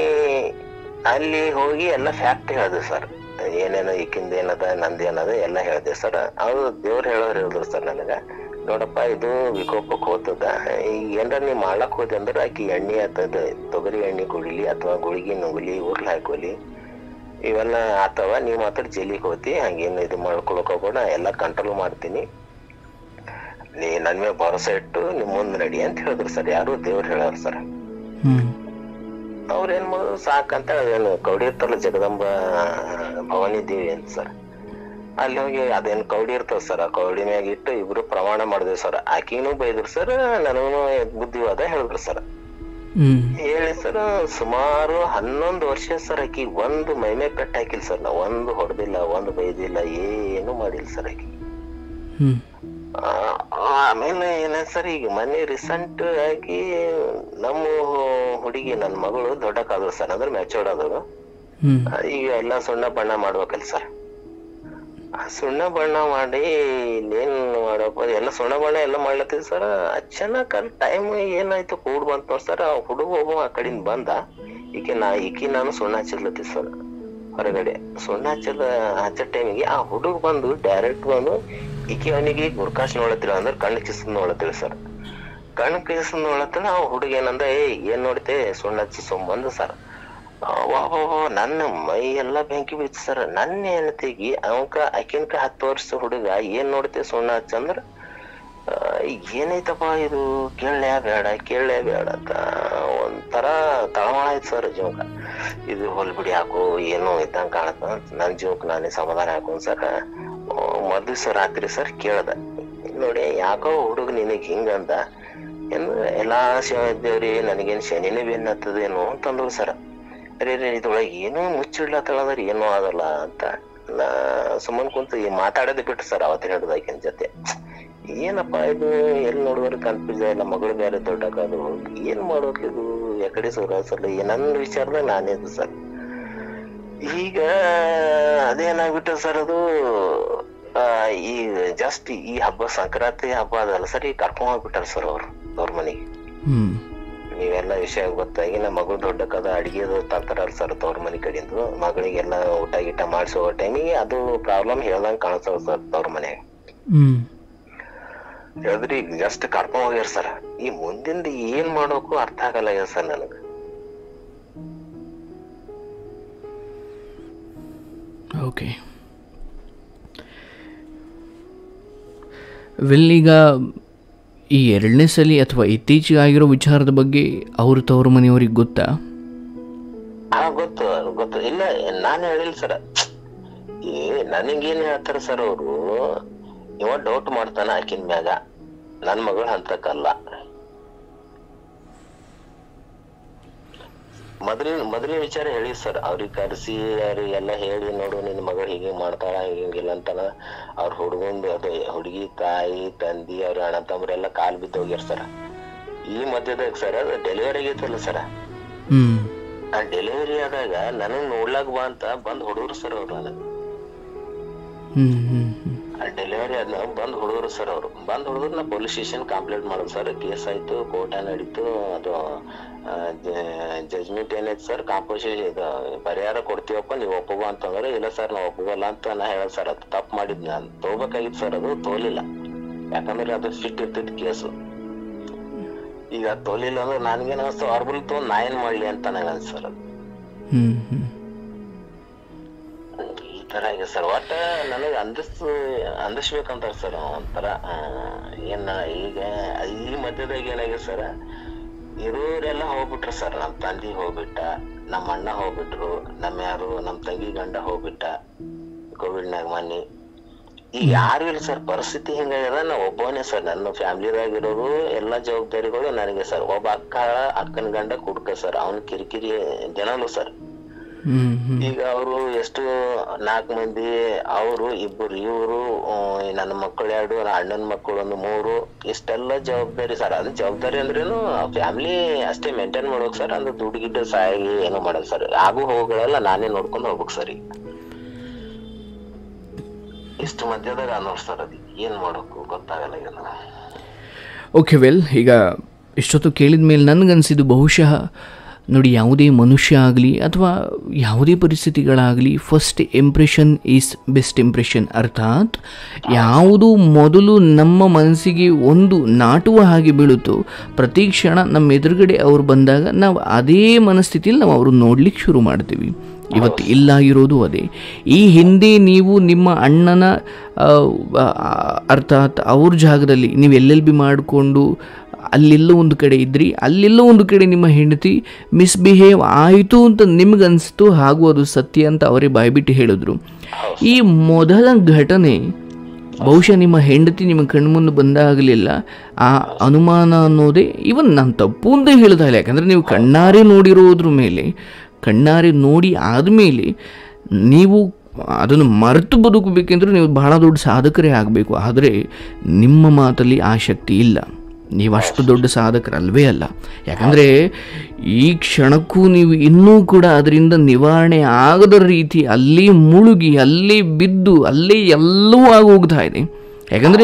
ಅಲ್ಲಿ ಹೋಗಿ ಎಲ್ಲ ಫ್ಯಾಕ್ಟ್ ಹೇಳ್ದೆ ಸರ್ ಏನೇನೋ ಈಕಿಂದ ಏನದ ನಂದ್ ಏನದ ಎಲ್ಲ ಹೇಳ್ದೆ ಸರ್ ಅವ್ರು ದೇವ್ರು ಹೇಳೋರು ಹೇಳಿದ್ರು ಸರ್ ನನಗ ನೋಡಪ್ಪ ಇದು ವಿಕೋಪಕ್ಕೆ ಹೋಗ್ತದ ಈಗ ಏನ್ರ ನೀ ಮಾಡ್ಲಕ್ ಹೋದೆ ಅಂದ್ರೆ ಆಕಿ ಎಣ್ಣೆ ಆತದ ತೊಗರಿ ಎಣ್ಣೆ ಕುಡಿಲಿ ಅಥವಾ ಗುಳಿಗಿ ನುಗ್ಲಿ ಉರ್ಲ್ ಹಾಕೋಲಿ ಇವೆಲ್ಲ ಆತವ ನೀವ್ ಮಾತ್ರ ಜೈಲಿಗೆ ಹೋತಿ ಹಂಗೇನು ಇದು ಮಾಡ್ಕೊಳಕ್ ಹೋಗೋಣ ಎಲ್ಲ ಕಂಟ್ರೋಲ್ ಮಾಡ್ತೀನಿ ನೀ ನನ್ ಮೇಲೆ ಭರೋಸೆ ಇಟ್ಟು ನಿಮ್ ಮುಂದ್ ನಡಿ ಅಂತ ಹೇಳಿದ್ರು ಸರ್ ಯಾರು ದೇವ್ರು ಹೇಳಾರ ಸರ್ ಹ್ಞೂ ಅವ್ರ ಏನ್ ಮಾಡೋದು ಸಾಕಂತ ಅದೇನು ಕೌಡಿ ಇರ್ತಲ್ಲ ಜಗದಂಬ ಭವಾನಿ ದೇವಿ ಅಂತ ಸರ್ ಅಲ್ಲಿ ಹೋಗಿ ಅದೇನ್ ಕೌಡಿ ಇರ್ತದ ಸರ್ ಆ ಕೌಡಿ ಮ್ಯಾಗ ಇಟ್ಟು ಇಬ್ರು ಪ್ರಮಾಣ ಮಾಡಿದ್ವಿ ಸರ್ ಆಕಿನೂ ಬೈದ್ರು ಸರ್ ನನಗೂ ಬುದ್ಧಿವಾದ ಹೇಳಿದ್ರು ಸರ್ ಹ್ಞೂ ಹೇಳಿ ಸರ್ ಸುಮಾರು ಹನ್ನೊಂದು ವರ್ಷ ಸರ್ ಆಕಿ ಒಂದು ಮೈಮೆ ಪೆಟ್ಟ ಹಾಕಿಲ್ಲ ಸರ್ ನಾ ಒಂದು ಹೊಡೆದಿಲ್ಲ ಒಂದು ಬೈದಿಲ್ಲ ಏನು ಮಾಡಿಲ್ಲ ಸರ್ ಆಕಿ ಹ್ಞೂ ಆ, ಆಮೇಲೆ ಏನಾಯ್ತು ಸರ್ ಈಗ ಮೊನ್ನೆ ರೀಸೆಂಟ್ ಆಗಿ ನಮ್ಮ ಹುಡುಗಿ ನನ್ನ ಮಗಳು ದೊಡ್ಡಕ್ಕಾದ್ರು ಸರ್ ಅಂದ್ರೆ ಮ್ಯಾಚೂರ್ಡ್ ಆದಳು ಹ್ಞೂ ಆ, ಈಗ ಎಲ್ಲ ಸುಣ್ಣ ಬಣ್ಣ ಮಾಡ್ಬೇಕಲ್ಲ ಸರ್ ಆ ಸುಣ್ಣ ಬಣ್ಣ ಮಾಡಿ ಇಲ್ಲೇನ್ ಮಾಡಪ್ಪ ಎಲ್ಲ ಸುಣ್ಣ ಬಣ್ಣ ಎಲ್ಲ ಮಾಡ್ಲತ್ತೀವಿ ಸರ್ ಅಚಾನಕ್ ಅಲ್ಲಿ ಟೈಮ್ ಏನಾಯ್ತು ಕೂಡ್ ಬಂತ ನೋಡಿ ಸರ್ ಆ ಹುಡುಗ ಒಬ್ಬ ಆ ಕಡೆಯಿಂದ ಬಂದ ಈಕೆ ನಾ ಈಕಿ ನಾನು ಸುಣ್ಣ ಹಚ್ಚಲತ್ತೀವಿ ಸರ್ ಹೊರಗಡೆ ಸುಣ್ಣ ಹಚ್ಚಲ ಹಚ್ಚ ಟೈಮಿಗೆ ಆ ಹುಡುಗ ಬಂದು ಡೈರೆಕ್ಟ್ ಬಂದು ಈಕೆ ಅವನಿಗೆ ಗುರ್ಕಾಶ್ ನೋಡತ್ತಿಲ್ಲ ಅಂದ್ರೆ ಕಣ್ಣು ಕಿಸ್ ನೋಡತ್ತಿಲ್ಲ ಸರ್ ಕಣ್ಣು ಕಿಸ್ ನೋಡತ್ತಿಲ್ಲ ಆ ಹುಡುಗ ಏನಂದ ಏ ಏನ್ ನೋಡ್ತೆ ಸುಣ್ಣ ಹಚ್ಚಿ ಸುಮ್ಮಂದು ಸರ್ ಅಬ್ಬಬ್ಬಬ್ಬ, ನನ್ನ ಮೈ ಎಲ್ಲಾ ಬೆಂಕಿ ಬಿತ್ತು ಸರ್ ನನ್ನ ಹೆಂಡತಿಗೆ ಅವಕ ಆಕಿನ್ಕ ಹತ್ತು ವರ್ಷ ಹುಡುಗ ಏನ್ ನೋಡ್ತೆ ಸುಣ್ಣ ಹಚ್ಚಂದ್ರ ಆ, ಏನೈತಪ್ಪ ಇದು ಕೇಳಲೇ ಬೇಡ ಕೇಳಲೇ ಬೇಡ ಅಂತ ಒಂಥರ ತಳಮಳ ಆಯ್ತು ಸರ್ ಜೀವಕ ಇದು ಹೊಲ್ಬಿಡಿ ಹಾಕು ಏನೋ ಇದ್ದಂಗ ಕಾಣತ್ತ ನನ್ ಜೀವಕ್ ನಾನೇ ಸಮಾಧಾನ ಹಾಕೋನ್ ಸರ್ ಮೊದ್ಲು ಸರ್ ರಾತ್ರಿ ಸರ್ ಕೇಳ್ದ ನೋಡಿ ಯಾಕೋ ಹುಡುಗ ನಿನಗ್ ಹಿಂಗಂದ ಏನು ಎಲ್ಲಾ ಶಿವ ಇದ್ದೇವ್ರಿ ನನಗೇನ್ ಶನಿನೇ ಬೆನ್ನ ಹತ್ತದೇನೋ ಅಂತಂದ್ರು ಸರ್ ಅರೆ ರೀ ಇದ್ರೊಳಗೆ ಏನೋ ಮುಚ್ಚಿಡ್ಲತ್ತಳಂದ್ರೆ ಏನೋ ಆಗಲ್ಲ ಅಂತ ನಾ ಸುಮ್ಮನ್ ಕುಂತು ಈ ಮಾತಾಡೋದೇ ಬಿಟ್ಟು ಸರ್ ಅವತ್ತಿನ ಹಿಡ್ದಾಕಿನ ಜೊತೆ ಏನಪ್ಪ ಇದು ಎಲ್ಲಿ ನೋಡಿದ್ರೆ ಕನ್ಫ್ಯೂಸ್ ಇಲ್ಲ ಮಗಳು ಬೇರೆ ದೊಡ್ಡಕ್ಕಾದ್ರು ಏನ್ ಮಾಡ್ಬೇಕು ಇದು ಎಕಡೆ ಸುರಾಸಲ್ಲ ನನ್ನ ವಿಚಾರದಾಗ ನಾನೇ ಇದು ಸರ್ ಈಗ ಅದೇನಾಗ್ಬಿಟ್ಟು ಸರ್ ಅದು ಆ, ಈ ಜಸ್ಟ್ ಈ ಹಬ್ಬ ಸಂಕ್ರಾಂತಿ ಹಬ್ಬ ಅದಲ್ಲ ಸರ್ ಈಗ ಕರ್ಕೊಂಡ್ ಹೋಗ್ಬಿಟ್ಟಾರ ಸರ್ ಅವ್ರು ಅವ್ರ ಮನೆಗೆ ಹ್ಞೂ ನೀವೆಲ್ಲ ವಿಷಯ ಗೊತ್ತಾಗಿ ನಮ್ಮ ಮಗಳು ದೊಡ್ಡಕ್ಕದ ಅಡಿಗೆದು ತಂತಾರಲ್ಲ ಸರ್ ತವ್ರ ಮನೆ ಕಡೆಯಿಂದ ಮಗಳಿಗೆಲ್ಲ ಊಟ ಗೀಟ ಮಾಡಿಸೋ ಟೈಮಿಗೆ ಅದು ಪ್ರಾಬ್ಲಮ್ ಹೇಳ್ದಂಗ್ ಕಾಣಿಸ್ತದ ಸರ್ ತವ್ರ ಮನೆಯಾಗ ಹ್ಞೂ ಹೇಳಿದ್ರಿ ಈಗ ಜಸ್ಟ್ ಕರ್ಕೊಂಡ್ ಹೋಗ್ಯಾರ ಸರ್ ಈ ಮುಂದಿಂದ ಏನ್ ಮಾಡೋಕು ಅರ್ಥ ಆಗಲ್ಲ ಸರ್ ನನಗ ಓಕೆ ವೆಲ್ ಈಗ ಈ ಎರಡನೇ ಸಲ ಅಥವಾ ಇತ್ತೀಚೆಗೆ ಆಗಿರೋ ವಿಚಾರದ ಬಗ್ಗೆ ಅವ್ರ ತವ್ರ ಮನೆಯವ್ರಿಗೆ ಗೊತ್ತಾ ಹಾ ಗೊತ್ತು ಗೊತ್ತು ಇಲ್ಲ ನಾನು ಹೇಳಿಲ್ಲ ಸರ್ ಏ ನನಗೇನ್ ಹೇಳ್ತಾರ ಸರ್ ಅವರು ಇವ ಡೌಟ್ ಮಾಡ್ತಾನ ಆಕಿನ ಮ್ಯಾಗ ನನ್ ಮಗಳು ಹಂತಕ್ಕಲ್ಲ ಮೊದಲಿನ ಮೊದಲಿನ ವಿಚಾರ ಹೇಳಿ ಸರ್ ಅವ್ರಿಗೆ ಕರೆಸಿ ಅವ್ರಿಗೆಲ್ಲ ಹೇಳಿ ನೋಡು ನಿನ್ ಮಗಳು ಹೀಗೆ ಮಾಡ್ತಾಳ ಹಿಂಗಿಲ್ಲ ಅಂತಾನ ಅವ್ರ ಹುಡುಗಂದು ಅದೇ ಹುಡುಗಿ ತಾಯಿ ತಂದಿ ಅವ್ರ ಅಣ್ಣ ತಮ್ಮರೆಲ್ಲ ಕಾಲ್ ಬಿದ್ದು ಹೋಗ್ಯಾರ ಸರ್ ಈ ಮಧ್ಯದಾಗ ಸರ್ ಅದು ಡೆಲಿವರಿ ಆಗೈತಲ್ಲ ಸರ್ ಹ್ಞೂ ಆ ಡೆಲಿವರಿ ಆದಾಗ ನನಗ್ ನೋಡ್ಲಾಕ್ ಬಾ ಅಂತ ಬಂದ್ ಹುಡುಗರು ಸರ್ ಅವ್ರು ನನಗ್ ಹ್ಞೂ ಹ್ಞೂ ಹ್ಞೂ ಆ ಡೆಲಿವರಿ ಆದ್ನ ಬಂದ್ ಹುಡುಗರು ಸರ್ ಅವ್ರು ಬಂದ್ ಹುಡುಗರು ನಾ ಪೊಲೀಸ್ ಸ್ಟೇಷನ್ ಕಂಪ್ಲೇಂಟ್ ಮಾಡೋದು ಸರ್ ಕೇಸ್ ಆಯ್ತು ಕೋರ್ಟ್ ನಡೀತು ಅದು ಜಜ್ಮೆಂಟ್ ಏನೈತಿ ಸರ್ ಕಾಂಪೋಸಿಷನ್ ಇದು ಪರಿಹಾರ ಕೊಡ್ತೀವಪ್ಪ ನೀವು ಒಪ್ಪುವ ಅಂತಂದ್ರೆ ಇಲ್ಲ ಸರ್ ನಾವ್ ಒಪ್ಪುವಲ್ಲ ಅಂತ ನಾ ಹೇಳ ಸರ್ ಅದು ತಪ್ಪು ಮಾಡಿದ್ ನಾನು ತಗೋಬೇಕಾಗಿತ್ತು ಸರ್ ಅದು ತೋಲಿಲ್ಲ ಯಾಕಂದ್ರೆ ಅದು ಫಿಟ್ ಇರ್ತಿತ್ತು ಕೇಸು ಈಗ ಅದ್ ತೋಲಿಲ್ಲ ಅಂದ್ರೆ ನನ್ಗೇನ್ ಅನ್ಸ್ತು ಆರ್ಬಲ್ ತಗೊಂಡ್ ನಾ ಏನ್ ಮಾಡ್ಲಿ ಅಂತ ನನಗೆ ಅನ್ಸ್ ಸರ್ ಅದು ಹ್ಞೂ ಹ್ಞೂ ಈ ತರ ಇದೆ ಸರ್ ಒಟ್ಟ ನನಗೆ ಅಂದಿಸ್ ಅಂದಿಸ್ಬೇಕಂತ ಸರ್ ಒಂಥರ ಆ, ಏನ ಈಗ ಈ ಮಧ್ಯದಾಗ ಏನಾಗಿದೆ ಸರ್ ಇರೋರೆಲ್ಲ ಹೋಗ್ಬಿಟ್ರು ಸರ್ ನಮ್ ತಂದಿ ಹೋಗ್ಬಿಟ್ಟ ನಮ್ಮ ಅಣ್ಣ ಹೋಗ್ಬಿಟ್ರು ನಮ್ಮ ಯಾರು ನಮ್ ತಂಗಿ ಗಂಡ ಹೋಗ್ಬಿಟ್ಟ ಕೋವಿಡ್ನಾಗ ಮನ್ನಿ ಈಗ ಯಾರು ಇಲ್ಲ ಸರ್ ಪರಿಸ್ಥಿತಿ ಹಿಂಗಾಗ್ಯದ ನಾ ಒಬ್ಬವನೇ ಸರ್ ನನ್ನ ಫ್ಯಾಮಿಲಿದಾಗ ಇರೋರು ಎಲ್ಲಾ ಜವಾಬ್ದಾರಿಗಳು ನನಗೆ ಸರ್ ಒಬ್ಬ ಅಕ್ಕ ಅಕ್ಕನ ಗಂಡ ಕುಡ್ಕ ಸರ್ ಅವನ್ ಕಿರಿಕಿರಿ ದಿನಾಲು ಸರ್ ಹ್ಞೂ ಹ್ಞೂ ಈಗ ಅವರು ಎಷ್ಟು ನಾಲ್ಕು ಮಂದಿ ಅವರು ಇಬ್ಬರು ಇವರು ನನ್ನ ಮಕ್ಕಳು ಎರಡು ನನ್ನ ಅಣ್ಣನ ಮಕ್ಕಳು ಒಂದು ಮೂರು ಇಷ್ಟೆಲ್ಲ ಜವಾಬ್ದಾರಿ ಸರ್ ಅದು ಜವಾಬ್ದಾರಿ ಅಂದ್ರೇನು ಫ್ಯಾಮಿಲಿ ಅಷ್ಟೇ ಮೇಂಟೈನ್ ಮಾಡ್ಬೇಕು ಸರ್ ಅಂದ್ರೆ ದುಡ್ಡು ಗಿಡ್ಡು ಸಾಯಿ ಏನೋ ಮಾಡೋದು ಸರ್ ಆಗು ಹೋಗಳೆಲ್ಲ ನಾನೇ ನೋಡ್ಕೊಂಡು ಹೋಗ್ಬೇಕು ಸರ್ ಈಗ ಇಷ್ಟು ಮಧ್ಯದಾಗ ಅನ್ನೋರು ಸರ್ ಅದು ಏನ್ ಮಾಡ್ಬೇಕು ಗೊತ್ತಾಗಲ್ಲ ಈಗ ನನಗೆ. ಓಕೆ ವೆಲ್ ಈಗ ಇಷ್ಟೊತ್ತು ಕೇಳಿದ ಮೇಲೆ ನನಗನ್ಸಿದ್ದು ಬಹುಶಃ ನೋಡಿ ಯಾವುದೇ ಮನುಷ್ಯ ಆಗಲಿ ಅಥವಾ ಯಾವುದೇ ಪರಿಸ್ಥಿತಿಗಳಾಗಲಿ first impression is best impression ಅರ್ಥಾತ್ ಯಾವುದು ಮೊದಲು ನಮ್ಮ ಮನಸ್ಸಿಗೆ ಒಂದು ನಾಟುವ ಹಾಗೆ ಬೀಳುತ್ತೋ ಪ್ರತಿ ಕ್ಷಣ ನಮ್ಮ ಎದುರುಗಡೆ ಅವ್ರು ಬಂದಾಗ ನಾವು ಅದೇ ಮನಸ್ಥಿತಿಯಲ್ಲಿ ನಾವು ಅವ್ರನ್ನ ನೋಡ್ಲಿಕ್ಕೆ ಶುರು ಮಾಡ್ತೀವಿ ಇವತ್ತು ಇಲ್ಲ ಇರೋದು ಅದೇ ಈ ಹಿಂದೆ ನೀವು ನಿಮ್ಮ ಅಣ್ಣನ ಆ, ಆ, ಅರ್ಥಾತ್ ಅವ್ರ ಜಾಗದಲ್ಲಿ ನೀವು ಎಲ್ ಎಲ್ ಬಿ ಮಾಡಿಕೊಂಡು ಅಲ್ಲೆಲ್ಲೋ ಒಂದು ಕಡೆ ಇದ್ರಿ ಅಲ್ಲೆಲ್ಲೋ ಒಂದು ಕಡೆ ನಿಮ್ಮ ಹೆಂಡತಿ ಮಿಸ್ಬಿಹೇವ್ ಆಯಿತು ಅಂತ ನಿಮ್ಗೆ ಅನಿಸ್ತು ಹಾಗೂ ಅದು ಸತ್ಯ ಅಂತ ಅವರೇ ಬಾಯ್ಬಿಟ್ಟು ಹೇಳಿದ್ರು ಈ ಮೊದಲ ಘಟನೆ ಬಹುಶಃ ನಿಮ್ಮ ಹೆಂಡತಿ ನಿಮ್ಮ ಕಣ್ಮುಂದೆ ಬಂದಾಗಲಿಲ್ಲ ಆ ಅನುಮಾನ ಅನ್ನೋದೇ ಇವನ್ ನಾನು ತಪ್ಪು ಅಂತ ಹೇಳ್ತಾ ಇಲ್ಲ ಯಾಕಂದರೆ ನೀವು ಕಣ್ಣಾರೆ ನೋಡಿರೋದ್ರ ಮೇಲೆ ಕಣ್ಣಾರೆ ನೋಡಿ ಆದಮೇಲೆ ನೀವು ಅದನ್ನು ಮರೆತು ಬದುಕಬೇಕೆಂದ್ರೆ ನೀವು ಬಹಳ ದೊಡ್ಡ ಸಾಧಕರೇ ಆಗಬೇಕು ಆದರೆ ನಿಮ್ಮ ಮಾತಲ್ಲಿ ಆ ಶಕ್ತಿ ಇಲ್ಲ ನೀವು ಅಷ್ಟು ದೊಡ್ಡ ಸಾಧಕರಲ್ವೇ ಅಲ್ಲ ಯಾಕಂದರೆ ಈ ಕ್ಷಣಕ್ಕೂ ನೀವು ಇನ್ನೂ ಕೂಡ ಅದರಿಂದ ನಿವಾರಣೆ ಆಗದ ರೀತಿ ಅಲ್ಲಿ ಮುಳುಗಿ ಅಲ್ಲೇ ಬಿದ್ದು ಅಲ್ಲೇ ಎಲ್ಲವೂ ಆಗೋಗ್ತಾ ಇದೆ ಯಾಕಂದರೆ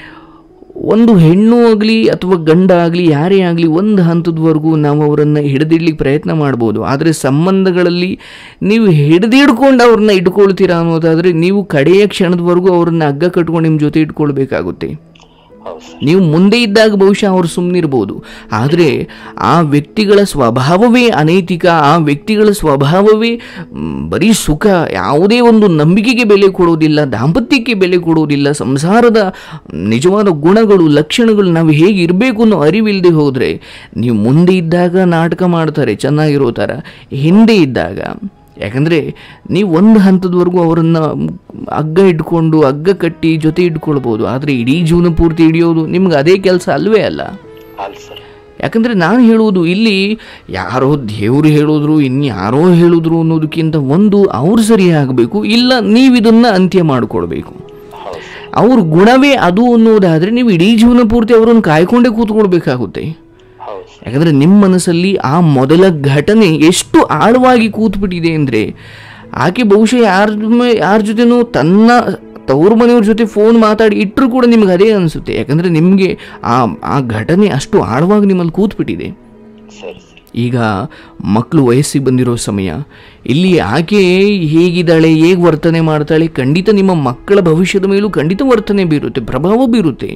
ಒಂದು ಹೆಣ್ಣು ಆಗಲಿ ಅಥವಾ ಗಂಡ ಆಗಲಿ ಯಾರೇ ಆಗಲಿ ಒಂದು ಹಂತದವರೆಗೂ ನಾವು ಅವರನ್ನು ಹಿಡಿದಿಡ್ಲಿಕ್ಕೆ ಪ್ರಯತ್ನ ಮಾಡ್ಬೋದು ಆದರೆ ಸಂಬಂಧಗಳಲ್ಲಿ ನೀವು ಹಿಡಿದಿಡ್ಕೊಂಡು ಅವ್ರನ್ನ ಇಟ್ಕೊಳ್ತೀರಾ ಅನ್ನೋದಾದರೆ ನೀವು ಕಡೆಯ ಕ್ಷಣದವರೆಗೂ ಅವ್ರನ್ನ ಹಗ್ಗ ಕಟ್ಕೊಂಡು ನಿಮ್ಮ ಜೊತೆ ಇಟ್ಕೊಳ್ಬೇಕಾಗುತ್ತೆ ಹೌದು ಸರ್ ನೀವು ಮುಂದೆ ಇದ್ದಾಗ ಬಹುಶಃ ಅವರು ಸುಮ್ಮನಿರ್ಬೋದು ಆದರೆ ಆ ವ್ಯಕ್ತಿಗಳ ಸ್ವಭಾವವೇ ಅನೈತಿಕ ಆ ವ್ಯಕ್ತಿಗಳ ಸ್ವಭಾವವೇ ಮ್, ಬರೀ ಸುಖ ಯಾವುದೇ ಒಂದು ನಂಬಿಕೆಗೆ ಬೆಲೆ ಕೊಡೋದಿಲ್ಲ ದಾಂಪತ್ಯಕ್ಕೆ ಬೆಲೆ ಕೊಡೋದಿಲ್ಲ ಸಂಸಾರದ ನಿಜವಾದ ಗುಣಗಳು ಲಕ್ಷಣಗಳು ನಾವು ಹೇಗೆ ಇರಬೇಕು ಅನ್ನೋ ಅರಿವಿಲ್ಲದೆ ಹೋದರೆ ನೀವು ಮುಂದೆ ಇದ್ದಾಗ ನಾಟಕ ಮಾಡ್ತಾರೆ ಚೆನ್ನಾಗಿರೋ ಥರ ಹಿಂದೆ ಇದ್ದಾಗ ಯಾಕಂದರೆ ನೀವು ಒಂದು ಹಂತದವರೆಗೂ ಅವರನ್ನು ಹಗ್ಗ ಇಟ್ಕೊಂಡು ಹಗ್ಗ ಕಟ್ಟಿ ಜೊತೆ ಇಟ್ಕೊಳ್ಬೋದು ಆದರೆ ಇಡೀ ಜೀವನ ಪೂರ್ತಿ ಹಿಡಿಯೋದು ನಿಮ್ಗೆ ಅದೇ ಕೆಲಸ ಅಲ್ವೇ ಅಲ್ಲ ಅಲ್ಲ ಸರ್ ಯಾಕಂದರೆ ನಾನು ಹೇಳುವುದು ಇಲ್ಲಿ ಯಾರೋ ದೇವರು ಹೇಳಿದ್ರು ಇನ್ಯಾರೋ ಹೇಳಿದ್ರು ಅನ್ನೋದಕ್ಕಿಂತ ಒಂದು ಅವ್ರು ಸರಿಯಾಗಬೇಕು ಇಲ್ಲ ನೀವು ಇದನ್ನು ಅಂತ್ಯ ಮಾಡಿಕೊಳ್ಬೇಕು ಹೌದು ಸರ್ ಅವ್ರ ಗುಣವೇ ಅದು ಅನ್ನೋದಾದರೆ ನೀವು ಇಡೀ ಜೀವನ ಪೂರ್ತಿ ಅವರನ್ನು ಕಾಯ್ಕೊಂಡೇ ಕೂತ್ಕೊಳ್ಬೇಕಾಗುತ್ತೆ ಹೌದು ಸರ್ ಯಾಕಂದರೆ ನಿಮ್ಮ ಮನಸ್ಸಲ್ಲಿ ಆ ಮೊದಲ ಘಟನೆ ಎಷ್ಟು ಆಳವಾಗಿ ಕೂತ್ಬಿಟ್ಟಿದೆ ಅಂದರೆ ಆಕೆ ಬಹುಶಃ ಯಾರ ಯಾರ ಜೊತೆನೂ ತನ್ನ ತವ್ರ ಮನೆಯವ್ರ ಜೊತೆ ಫೋನ್ ಮಾತಾಡಿ ಇಟ್ಟರು ಕೂಡ ನಿಮ್ಗೆ ಅದೇ ಅನಿಸುತ್ತೆ ಯಾಕಂದರೆ ನಿಮಗೆ ಆ ಆ ಘಟನೆ ಅಷ್ಟು ಆಳವಾಗಿ ನಿಮ್ಮಲ್ಲಿ ಕೂತ್ಬಿಟ್ಟಿದೆ ಸರಿ ಸರ್ ಈಗ ಮಕ್ಕಳು ವಯಸ್ಸಿಗೆ ಬಂದಿರೋ ಸಮಯ ಇಲ್ಲಿ ಆಕೆ ಹೇಗಿದ್ದಾಳೆ ಹೇಗೆ ವರ್ತನೆ ಮಾಡ್ತಾಳೆ ಖಂಡಿತ ನಿಮ್ಮ ಮಕ್ಕಳ ಭವಿಷ್ಯದ ಮೇಲೂ ಖಂಡಿತ ವರ್ತನೆ ಬೀರುತ್ತೆ ಪ್ರಭಾವ ಬೀರುತ್ತೆ